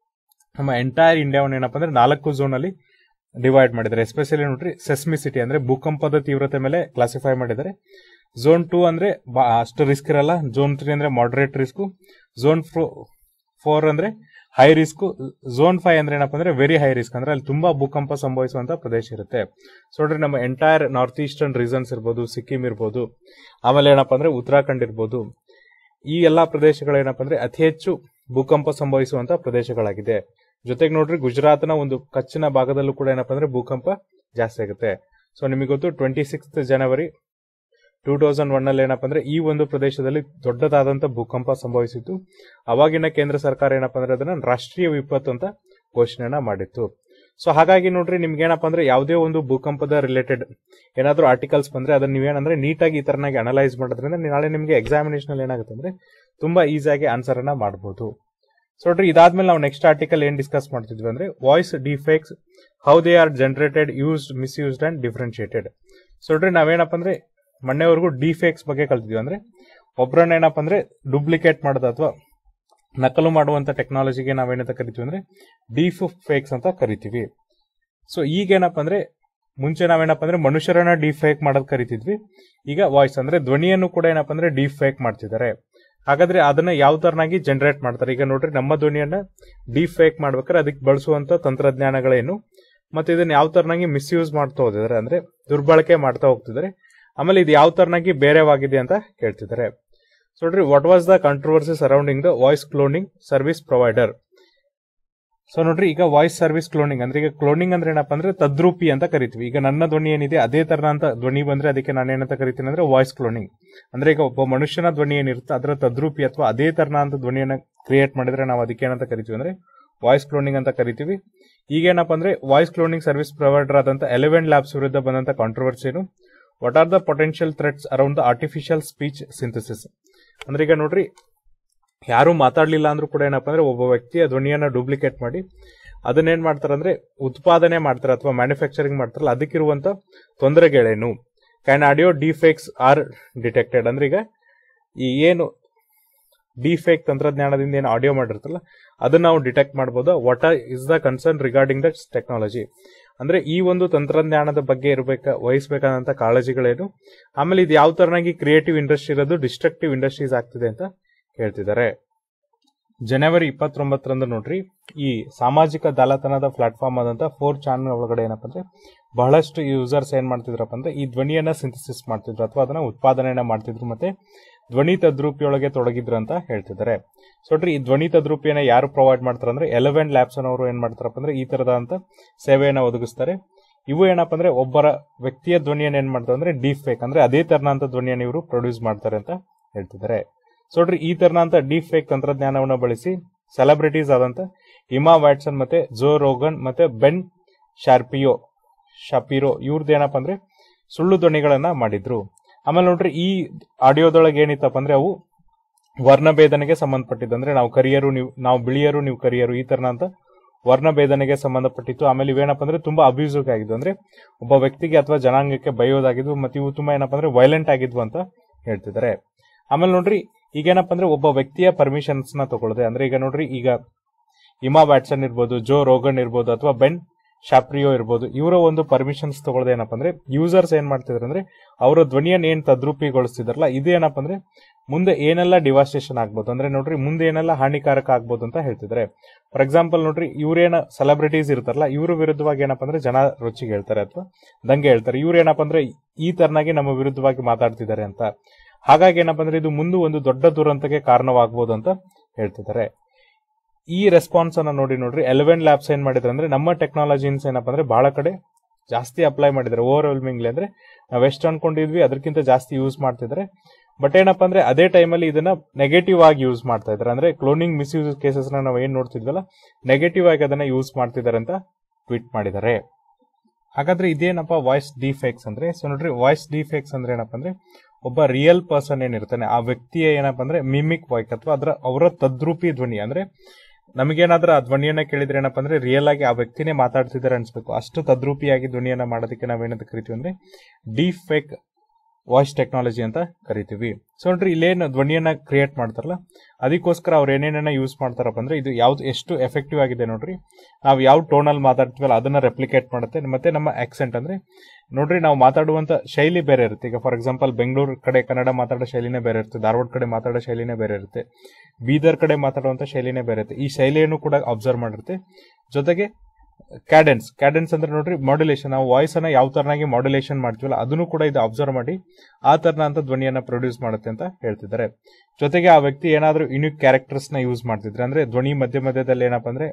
ನಮ್ಮ ಎಂಟೈರ್ ಇಂಡಿಯಾವನ್ನು ಏನಪ್ಪ ಅಂದ್ರೆ ನಾಲ್ಕು ಝೋನ್ ಅಲ್ಲಿ ಡಿವೈಡ್ ಮಾಡಿದ್ದಾರೆ ಎಸ್ಪೆಷಲಿ ನೋಡ್ರಿ ಸೆಸ್ಮಿಸಿಟಿ ಅಂದ್ರೆ ಭೂಕಂಪದ ತೀವ್ರತೆ ಮೇಲೆ ಕ್ಲಾಸಿಫೈ ಮಾಡಿದ್ದಾರೆ ಝೋನ್ ಟೂ ಅಂದ್ರೆ ಬಾ- ಅಷ್ಟು ರಿಸ್ಕ್ ಇರಲ್ಲ ಝೋನ್ ತ್ರೀ ಅಂದ್ರೆ ಮಾಡರೇಟ್ ರಿಸ್ಕ್ ಝೋನ್ ಫೋರ್ ಅಂದ್ರೆ ಹೈ ರಿಸ್ಕ್ ಝೋನ್ ಫೈವ್ ಅಂದ್ರೆ ಏನಪ್ಪ ಅಂದ್ರೆ ವೆರಿ ಹೈ ರಿಸ್ಕ್ ಅಂದ್ರೆ ಅಲ್ಲಿ ತುಂಬಾ ಭೂಕಂಪ ಸಂಭವಿಸುವಂತ ಪ್ರದೇಶ ಇರುತ್ತೆ ಸೊ ನೋಡ್ರಿ ನಮ್ಮ ಎಂಟೈರ್ ನಾರ್ತ್ ಈಸ್ಟರ್ನ್ ರೀಸನ್ಸ್ ಇರ್ಬೋದು ಸಿಕ್ಕಿಂ ಇರ್ಬೋದು ಆಮೇಲೆ ಏನಪ್ಪ ಅಂದ್ರೆ ಉತ್ತರಾಖಂಡ್ ಇರ್ಬೋದು ಈ ಎಲ್ಲಾ ಪ್ರದೇಶಗಳು ಏನಪ್ಪ ಅಂದ್ರೆ ಅತಿ ಹೆಚ್ಚು ಭೂಕಂಪ ಸಂಭವಿಸುವಂತ ಪ್ರದೇಶಗಳಾಗಿದೆ ಜೊತೆಗೆ ನೋಡ್ರಿ ಗುಜರಾತ್ನ ಒಂದು ಕಚ್ಚಿನ ಭಾಗದಲ್ಲೂ ಕೂಡ ಏನಪ್ಪ ಅಂದ್ರೆ ಭೂಕಂಪ ಜಾಸ್ತಿ ಆಗುತ್ತೆ ಸೊ ನಿಮಗೆ ಗೊತ್ತು twenty six January two thousand one ಅಲ್ಲಿ ಏನಪ್ಪ ಅಂದ್ರೆ ಈ ಒಂದು ಪ್ರದೇಶದಲ್ಲಿ ದೊಡ್ಡದಾದಂತ ಭೂಕಂಪ ಸಂಭವಿಸಿತ್ತು ಅವಾಗಿನ ಕೇಂದ್ರ ಸರ್ಕಾರ ಏನಪ್ಪ ಅಂದ್ರೆ ಅದನ್ನ ರಾಷ್ಟ್ರೀಯ ವಿಪತ್ತು ಅಂತ ಘೋಷಣೆನ ಮಾಡಿತ್ತು ಸೊ ಹಾಗಾಗಿ ನೋಡ್ರಿ ನಿಮ್ಗೆ ಏನಪ್ಪ ಅಂದ್ರೆ ಯಾವುದೇ ಒಂದು ಭೂಕಂಪದ ರಿಲೇಟೆಡ್ ಏನಾದ್ರೂ ಆರ್ಟಿಕಲ್ಸ್ ಬಂದ್ರೆ ಅದನ್ನ ನೀವೇನಂದ್ರೆ ನೀಟಾಗಿ ಈ ತರನಾಗಿ ಅನಲೈಸ್ ಮಾಡೋದ್ರಿಂದ ನಾಳೆ ನಿಮ್ಗೆ ಎಕ್ಸಾಮಿನೇಷನ್ ಅಲ್ಲಿ ಏನಾಗುತ್ತೆ ಅಂದ್ರೆ ತುಂಬಾ ಈಸಿಯಾಗಿ ಆನ್ಸರ್ ಅನ್ನ ಮಾಡಬಹುದು ಸೊ ನೋಡ್ರಿ ಇದಾದ್ಮೇಲೆ ನಾವು ನೆಕ್ಸ್ಟ್ ಆರ್ಟಿಕಲ್ ಏನ್ ಡಿಸ್ಕಸ್ ಮಾಡ್ತಿದ್ವಿ ಅಂದ್ರೆ voice deepfakes how they are generated used misused and differentiated so ನೋಡ್ರಿ ನಾವೇನಪ್ಪ ಅಂದ್ರೆ ಮೊನ್ನೆವರೆಗೂ ಡಿಫೇಕ್ಸ್ ಬಗ್ಗೆ ಕಲ್ತಿದ್ವಿ ಅಂದ್ರೆ ಒಬ್ಬರನ್ನ ಏನಪ್ಪ ಅಂದ್ರೆ ಡೂಪ್ಲಿಕೇಟ್ ಮಾಡೋದು ಅಥವಾ ನಕಲು ಮಾಡುವಂತ ಟೆಕ್ನಾಲಜಿಗೆ ನಾವೇನಂತ ಕರಿತೀವಿ ಅಂದ್ರೆ ಡಿಫ್ ಫೇಕ್ಸ್ ಅಂತ ಕರಿತೀವಿ ಸೊ ಈಗ ಏನಪ್ಪ ಅಂದ್ರೆ ಮುಂಚೆ ನಾವೇನಪ್ಪ ಅಂದ್ರೆ ಮನುಷ್ಯರನ್ನ ಡಿಫೇಕ್ ಮಾಡೋದ್ ಕರಿತಿದ್ವಿ ಈಗ ವಾಯ್ಸ್ ಅಂದ್ರೆ ಧ್ವನಿಯನ್ನು ಕೂಡ ಏನಪ್ಪ ಅಂದ್ರೆ ಡಿಫೇಕ್ ಮಾಡ್ತಿದ್ದಾರೆ ಹಾಗಾದ್ರೆ ಅದನ್ನ ಯಾವ ತರನಾಗಿ ಜನರೇಟ್ ಮಾಡ್ತಾರೆ ಈಗ ನೋಡ್ರಿ ನಮ್ಮ ಧ್ವನಿಯನ್ನ ಡಿಫೇಕ್ ಮಾಡ್ಬೇಕಾದ್ರೆ ಅದಕ್ಕೆ ಬಳಸುವಂತ ತಂತ್ರಜ್ಞಾನಗಳೇನು ಮತ್ತೆ ಇದನ್ನ ಯಾವ ತರನಾಗಿ ಮಿಸ್ಯೂಸ್ ಮಾಡ್ತಾ ಹೋಗಿದ್ದಾರೆ ಅಂದ್ರೆ ದುರ್ಬಳಕೆ ಮಾಡ್ತಾ ಹೋಗ್ತಿದ್ದಾರೆ ಆಮೇಲೆ ಇದು ಯಾವ ತರನಾಗಿ ಬೇರೆವಾಗಿದೆ ಅಂತ ಕೇಳ್ತಿದ್ದಾರೆ ಸೊ ನೋಡ್ರಿ what was the controversy surrounding the voice cloning service provider so ನೋಡ್ರಿ ಈಗ ವಾಯ್ಸ್ ಸರ್ವಿಸ್ ಕ್ಲೋನಿಂಗ್ ಅಂದ್ರೆ ಈಗ ಕ್ಲೋನಿಂಗ್ ಅಂದ್ರೆ ಏನಪ್ಪಾ ಅಂದ್ರೆ ತದ್ರೂಪಿ ಅಂತ ಕರಿತೀವಿ ಈಗ ನನ್ನ ಧ್ವನಿ ಏನಿದೆ ಅದೇ ತರ ಅಂತ ಧ್ವನಿ ಬಂದ್ರೆ ಅದಕ್ಕೆ ನಾನು ಏನಂತ ಕರಿತೀನಿ ಅಂದ್ರೆ ವಾಯ್ಸ್ ಕ್ಲೋನಿಂಗ್ ಅಂದ್ರೆ ಈಗ ಒಬ್ಬ ಮನುಷ್ಯನ ಧ್ವನಿ ಏನಿರುತ್ತೆ ಅದರ ತದ್ರೂಪಿ ಅಥವಾ ಅದೇ ತರನ ಅಂತ ಧ್ವನಿಯನ್ನ ಕ್ರಿಯೇಟ್ ಮಾಡಿದ್ರೆ ನಾವು ಅದಕ್ಕೆ ಏನಂತ ಕರಿತೀವಿ ಅಂದ್ರೆ ವಾಯ್ಸ್ ಕ್ಲೋನಿಂಗ್ ಅಂತ ಕರಿತೀವಿ ಈಗೇನಪ್ಪ ಅಂದ್ರೆ ವಾಯ್ಸ್ ಕ್ಲೋನಿಂಗ್ ಸರ್ವಿಸ್ ಪ್ರೊವೈಡರ್ ಆದಂತ ಎಲೆವೆನ್ ಲ್ಯಾಬ್ಸ್ ವಿರುದ್ಧ ಬಂದಂತ ಕಾಂಟ್ರವರ್ಸಿ ಏನು what are the potential threats around the artificial speech synthesis ಅಂದ್ರೆ ಈಗ ನೋಡ್ರಿ ಯಾರು ಮಾತಾಡ್ಲಿಲ್ಲ ಅಂದ್ರೂ ಕೂಡ ಏನಪ್ಪಾ ಅಂದ್ರೆ ಒಬ್ಬ ವ್ಯಕ್ತಿಯ ಧ್ವನಿಯನ್ನ ಡೂಪ್ಲಿಕೇಟ್ ಮಾಡಿ ಅದನ್ನೇನ್ ಮಾಡ್ತಾರೆ ಅಂದ್ರೆ ಉತ್ಪಾದನೆ ಮಾಡ್ತಾರೆ ಅಥವಾ ಮ್ಯಾನುಫ್ಯಾಕ್ಚರಿಂಗ್ ಮಾಡ್ತಾರಲ್ಲ ಅದಕ್ಕಿರುವಂತ ತೊಂದರೆಗಳೇನು can audio deepfakes are detected ಅಂದ್ರೆ ಈಗ ಈ ಏನು ಡಿಫೇಕ್ ತಂತ್ರಜ್ಞಾನದಿಂದ ಏನು ಆಡಿಯೋ ಮಾಡಿರ್ತಲ್ಲ ಅದನ್ನ ನಾವು ಡಿಟೆಕ್ಟ್ ಮಾಡಬಹುದು what is the concern regarding the technology ಅಂದ್ರೆ ಈ ಒಂದು ತಂತ್ರಜ್ಞಾನದ ಬಗ್ಗೆ ಇರಬೇಕ ವಹಿಸಬೇಕಾದಂತ ಕಾಳಜಿಗಳೇನು ಆಮೇಲೆ ಇದು ಯಾವ ತರನಾಗಿ ಕ್ರಿಯೇಟಿವ್ ಇಂಡಸ್ಟ್ರಿ ಇರೋದು ಡಿಸ್ಟ್ರಕ್ಟಿವ್ ಇಂಡಸ್ಟ್ರೀಸ್ ಆಗ್ತಿದೆ ಅಂತ ಹೇಳ್ತಿದ್ದಾರೆ ಜನವರಿ ಇಪ್ಪತ್ತೊಂಬತ್ತರಂದು ನೋಡ್ರಿ ಈ ಸಾಮಾಜಿಕ ಜಾಲತಾಣದ ಪ್ಲಾಟ್ಫಾರ್ಮ್ ಆದಂತ ಫೋರ್ ಚಾನಲ್ ಒಳಗಡೆ ಏನಪ್ಪ ಅಂದ್ರೆ ಬಹಳಷ್ಟು ಯೂಸರ್ಸ್ ಏನ್ ಮಾಡ್ತಿದ್ರಪ್ಪ ಅಂದ್ರೆ ಈ ಧ್ವನಿಯನ್ನ ಸಿಂಥಸಿಸ್ ಮಾಡ್ತಿದ್ರು ಅಥವಾ ಅದನ್ನ ಉತ್ಪಾದನೆಯನ್ನ ಮಾಡ್ತಿದ್ರು ಮತ್ತೆ ಧ್ವನಿ ತದ್ರೂಪಿಯೊಳಗೆ ತೊಡಗಿದ್ರು ಅಂತ ಹೇಳ್ತಿದ್ದಾರೆ ಸೊ ನೋಡ್ರಿ ಈ ಧ್ವನಿ ತದ್ರೂಪಿಯನ್ನ ಯಾರು ಪ್ರೊವೈಡ್ ಮಾಡ್ತಾರೆ ಅಂದ್ರೆ ಎಲೆವೆನ್ ಲ್ಯಾಬ್ಸ್ ಅವರು ಏನ್ ಮಾಡ್ತಾರಪ್ಪ ಅಂದ್ರೆ ಈ ತರದಂತ ಸೇವೆಯನ್ನ ಒದಗಿಸ್ತಾರೆ ಇವು ಏನಪ್ಪ ಅಂದ್ರೆ ಒಬ್ಬರ ವ್ಯಕ್ತಿಯ ಧ್ವನಿಯನ್ನ ಏನ್ ಮಾಡ್ತಾರೆ ಅಂದ್ರೆ ಡೀಪ್ ಫೇಕ್ ಅಂದ್ರೆ ಅದೇ ತರನಂತ ಧ್ವನಿಯನ್ನು ಇವರು ಪ್ರೊಡ್ಯೂಸ್ ಮಾಡ್ತಾರೆ ಅಂತ ಹೇಳ್ತಿದ್ದಾರೆ ಸೊ ನೋಡ್ರಿ ಈ ತರನಂತ ಡೀಪ್ ಫೇಕ್ ತಂತ್ರಜ್ಞಾನವನ್ನು ಬಳಸಿ ಸೆಲೆಬ್ರಿಟೀಸ್ ಆದಂತ ಇಮಾ ವ್ಯಾಟ್ಸನ್ ಮತ್ತೆ ಜೋ ರೋಗನ್ ಮತ್ತೆ ಬೆನ್ ಶಾರ್ಪಿಯೋ ಶಪೀರೋ ಇವ್ರದ್ದು ಏನಪ್ಪ ಅಂದ್ರೆ ಸುಳ್ಳು ಧ್ವನಿಗಳನ್ನ ಮಾಡಿದ್ರು ಆಮೇಲೆ ನೋಡ್ರಿ ಈ ಆಡಿಯೋದೊಳಗೆ ಏನಿತ್ತಪ್ಪ ಅಂದ್ರೆ ಅವು ವರ್ಣಭೇದನೆಗೆ ಸಂಬಂಧಪಟ್ಟಿದ್ದು ಅಂದ್ರೆ ನಾವು ಕರಿಯರು ನೀವು ನಾವು ಬಿಳಿಯರು ನೀವು ಕರಿಯರು ಈ ತರನ ಅಂತ ವರ್ಣಭೇದನೆಗೆ ಸಂಬಂಧಪಟ್ಟಿತ್ತು ಆಮೇಲೆ ಇವೇನಪ್ಪ ಅಂದ್ರೆ ತುಂಬಾ ಅಬ್ಯೂಸಿವ್ ಆಗಿದ್ವು ಅಂದ್ರೆ ಒಬ್ಬ ವ್ಯಕ್ತಿಗೆ ಅಥವಾ ಜನಾಂಗಕ್ಕೆ ಬೈಯೋದಾಗಿದ್ವು ಮತ್ತೆ ಇವು ತುಂಬಾ ಏನಪ್ಪ ಅಂದ್ರೆ ವೈಲೆಂಟ್ ಆಗಿದ್ವು ಅಂತ ಹೇಳ್ತಿದ್ದಾರೆ ಆಮೇಲೆ ನೋಡ್ರಿ ಈಗೇನಪ್ಪ ಅಂದ್ರೆ ಒಬ್ಬ ವ್ಯಕ್ತಿಯ ಪರ್ಮಿಷನ್ಸ್ ನ ತಗೊಳ್ಳದೆ ಅಂದ್ರೆ ಈಗ ನೋಡ್ರಿ ಈಗ ಇಮಾ ವ್ಯಾಟ್ಸನ್ ಇರ್ಬೋದು ಜೋ ರೋಗನ್ ಇರ್ಬೋದು ಅಥವಾ ಬೆನ್ ಶಾಪ್ರಿಯೋ ಇರ್ಬೋದು ಇವರ ಒಂದು ಪರ್ಮಿಷನ್ಸ್ ತಗೊಳ್ಳದೆ ಏನಪ್ಪ ಅಂದ್ರೆ ಯೂಸರ್ಸ್ ಏನ್ ಮಾಡ್ತಿದ್ರು ಅಂದ್ರೆ ಅವರ ಧ್ವನಿಯನ್ನು ಏನ್ ತದ್ರೂಪಿಗೊಳಿಸ್ತಿದಾರಲ್ಲ ಇದು ಏನಪ್ಪ ಅಂದ್ರೆ ಮುಂದೆ ಏನೆಲ್ಲ ಡಿವಾಸ್ಟೇಷನ್ ಆಗ್ಬೋದು ಅಂದ್ರೆ ನೋಡ್ರಿ ಮುಂದೆ ಏನೆಲ್ಲ ಹಾನಿಕಾರಕ ಆಗ್ಬೋದು ಅಂತ ಹೇಳ್ತಿದ್ದಾರೆ ಫಾರ್ ಎಕ್ಸಾಂಪಲ್ ನೋಡ್ರಿ ಇವ್ರೇನ ಸೆಲೆಬ್ರಿಟೀಸ್ ಇರ್ತಾರಲ್ಲ ಇವ್ರ ವಿರುದ್ಧವಾಗಿ ಏನಪ್ಪ ಅಂದ್ರೆ ಜನ ರುಚಿಗೆ ಹೇಳ್ತಾರೆ ಅಥವಾ ದಂಗೆ ಹೇಳ್ತಾರೆ ಇವ್ರು ಏನಪ್ಪ ಅಂದ್ರೆ ಈ ತರನಾಗಿ ನಮ್ಮ ವಿರುದ್ಧವಾಗಿ ಮಾತಾಡ್ತಿದ್ದಾರೆ ಅಂತ ಹಾಗಾಗಿ ಏನಪ್ಪ ಅಂದ್ರೆ ಇದು ಮುಂದೆ ಒಂದು ದೊಡ್ಡ ದುರಂತಕ್ಕೆ ಕಾರಣವಾಗಬಹುದು ಅಂತ ಹೇಳ್ತಿದ್ದಾರೆ ಈ ರೆಸ್ಪಾನ್ಸ್ ಅನ್ನ ನೋಡಿ ನೋಡ್ರಿ ಎಲೆವೆನ್ ಲ್ಯಾಬ್ಸ್ ಏನ್ ಮಾಡಿದ್ರೆ ಅಂದ್ರೆ ನಮ್ಮ ಟೆಕ್ನಾಲಜಿನ್ಸ್ ಏನಪ್ಪ ಅಂದ್ರೆ ಬಹಳ ಕಡೆ ಜಾಸ್ತಿ ಅಪ್ಲೈ ಮಾಡಿದ್ದಾರೆ ಓವರ್ ವೆಲ್ಮಿಂಗ್ಲಿ ಅಂದ್ರೆ ನಾವ್ ಎಷ್ಟು ಅನ್ಕೊಂಡಿದ್ವಿ ಅದಕ್ಕಿಂತ ಜಾಸ್ತಿ ಯೂಸ್ ಮಾಡ್ತಿದ್ದಾರೆ ಬಟ್ ಏನಪ್ಪ ಅಂದ್ರೆ ಅದೇ ಟೈಮಲ್ಲಿ ಇದನ್ನ ನೆಗೆಟಿವ್ ಆಗಿ ಯೂಸ್ ಮಾಡ್ತಾ ಇದ್ದಾರೆ ಅಂದ್ರೆ ಕ್ಲೋನಿಂಗ್ ಮಿಸ್ಯೂಸ್ ಕೇಸಸ್ ನಾವು ಏನ್ ನೋಡ್ತಿದ್ವಲ್ಲ ನೆಗೆಟಿವ್ ಆಗಿ ಅದನ್ನ ಯೂಸ್ ಮಾಡ್ತಿದ್ದಾರೆ ಅಂತ ಟ್ವೀಟ್ ಮಾಡಿದ್ದಾರೆ ಹಾಗಾದ್ರೆ ಇದೇನಪ್ಪ ವಾಯ್ಸ್ ಡಿಫೆಕ್ಟ್ಸ್ ಅಂದ್ರೆ ಸೊ ನೋಡ್ರಿ ವಾಯ್ಸ್ ಡಿಫೆಕ್ಟ್ಸ್ ಅಂದ್ರೆ ಏನಪ್ಪ ಅಂದ್ರೆ ಒಬ್ಬ ರಿಯಲ್ ಪರ್ಸನ್ ಏನಿರ್ತಾನೆ ಆ ವ್ಯಕ್ತಿಯ ಏನಪ್ಪ ಅಂದ್ರೆ ಮಿಮಿಕ್ ವಾಯ್ಕ್ ಅಥವಾ ಅದರ ಅವರ ತದ್ರೂಪಿ ಧ್ವನಿ ಅಂದ್ರೆ ನಮಗೇನಾದ್ರೂ ಆ ಧ್ವನಿಯನ್ನ ಕೇಳಿದ್ರೆ ಏನಪ್ಪ ಅಂದ್ರೆ ರಿಯಲ್ ಆಗಿ ಆ ವ್ಯಕ್ತಿನೇ ಮಾತಾಡ್ತಿದ್ದಾರೆ ಅನ್ಸ್ಬೇಕು ಅಷ್ಟು ತದ್ರೂಪಿಯಾಗಿ ಧ್ವನಿಯನ್ನ ಮಾಡೋದಕ್ಕೆ ನಾವೇನಂತ ಕರಿತೀವಿ ಅಂದ್ರೆ ಡೀಪ್ ಫೇಕ್ ವಾಯ್ಸ್ ಟೆಕ್ನಾಲಜಿ ಅಂತ ಕರಿತೀವಿ ಸೊ ನೋಡ್ರಿ ಇಲ್ಲೇನು ಧ್ವನಿಯನ್ನ ಕ್ರಿಯೇಟ್ ಮಾಡ್ತಾರಲ್ಲ ಅದಕ್ಕೋಸ್ಕರ ಅವ್ರು ಏನೇನ ಯೂಸ್ ಮಾಡ್ತಾರಪ್ಪ ಅಂದ್ರೆ ಇದು ಯಾವ್ದು ಎಷ್ಟು ಎಫೆಕ್ಟಿವ್ ಆಗಿದೆ ನೋಡ್ರಿ ನಾವು ಯಾವ ಟೋನಲ್ಲಿ ಮಾತಾಡ್ತೀವಲ್ಲ ಅದನ್ನ ರೆಪ್ಲಿಕೇಟ್ ಮಾಡುತ್ತೆ ಮತ್ತೆ ನಮ್ಮ ಆಕ್ಸೆಂಟ್ ಅಂದ್ರೆ ನೋಡ್ರಿ ನಾವು ಮಾತಾಡುವಂತ ಶೈಲಿ ಬೇರೆ ಇರುತ್ತೆ ಈಗ ಫಾರ್ ಎಕ್ಸಾಂಪಲ್ ಬೆಂಗಳೂರು ಕಡೆ ಕನ್ನಡ ಮಾತಾಡೋ ಶೈಲಿನೇ ಬೇರೆ ಇರುತ್ತೆ ಧಾರವಾಡ ಕಡೆ ಮಾತಾಡೋ ಶೈಲಿನೇ ಬೇರೆ ಇರುತ್ತೆ ಬೀದರ್ ಕಡೆ ಮಾತಾಡುವಂತ ಶೈಲಿನೇ ಬೇರೆ ಇರುತ್ತೆ ಈ ಶೈಲಿಯನ್ನು ಕೂಡ ಅಬ್ಸರ್ವ್ ಮಾಡಿರುತ್ತೆ ಜೊತೆಗೆ ಕ್ಯಾಡೆನ್ಸ್ ಕ್ಯಾಡೆನ್ಸ್ ಅಂದ್ರೆ ನೋಡ್ರಿ ಮಾಡ್ಯುಲೇಷನ್ ನಾವು ವಾಯ್ಸ್ ಅನ್ನ ಯಾವ ತರನಾಗಿ ಮಾಡ್ಯುಲೇಷನ್ ಮಾಡ್ತೀವಲ್ಲ ಅದನ್ನು ಕೂಡ ಇದು ಅಬ್ಸರ್ವ್ ಮಾಡಿ ಆ ತರನ ಅಂತ ಧ್ವನಿಯನ್ನ ಪ್ರೊಡ್ಯೂಸ್ ಮಾಡುತ್ತೆ ಅಂತ ಹೇಳ್ತಿದ್ದಾರೆ ಜೊತೆಗೆ ಆ ವ್ಯಕ್ತಿ ಏನಾದ್ರೂ ಯುನಿಕ್ ಕ್ಯಾರೆಕ್ಟರ್ಸ್ ನ ಯೂಸ್ ಮಾಡ್ತಿದ್ರೆ ಅಂದ್ರೆ ಧ್ವನಿ ಮಧ್ಯ ಮಧ್ಯದಲ್ಲಿ ಏನಪ್ಪ ಅಂದ್ರೆ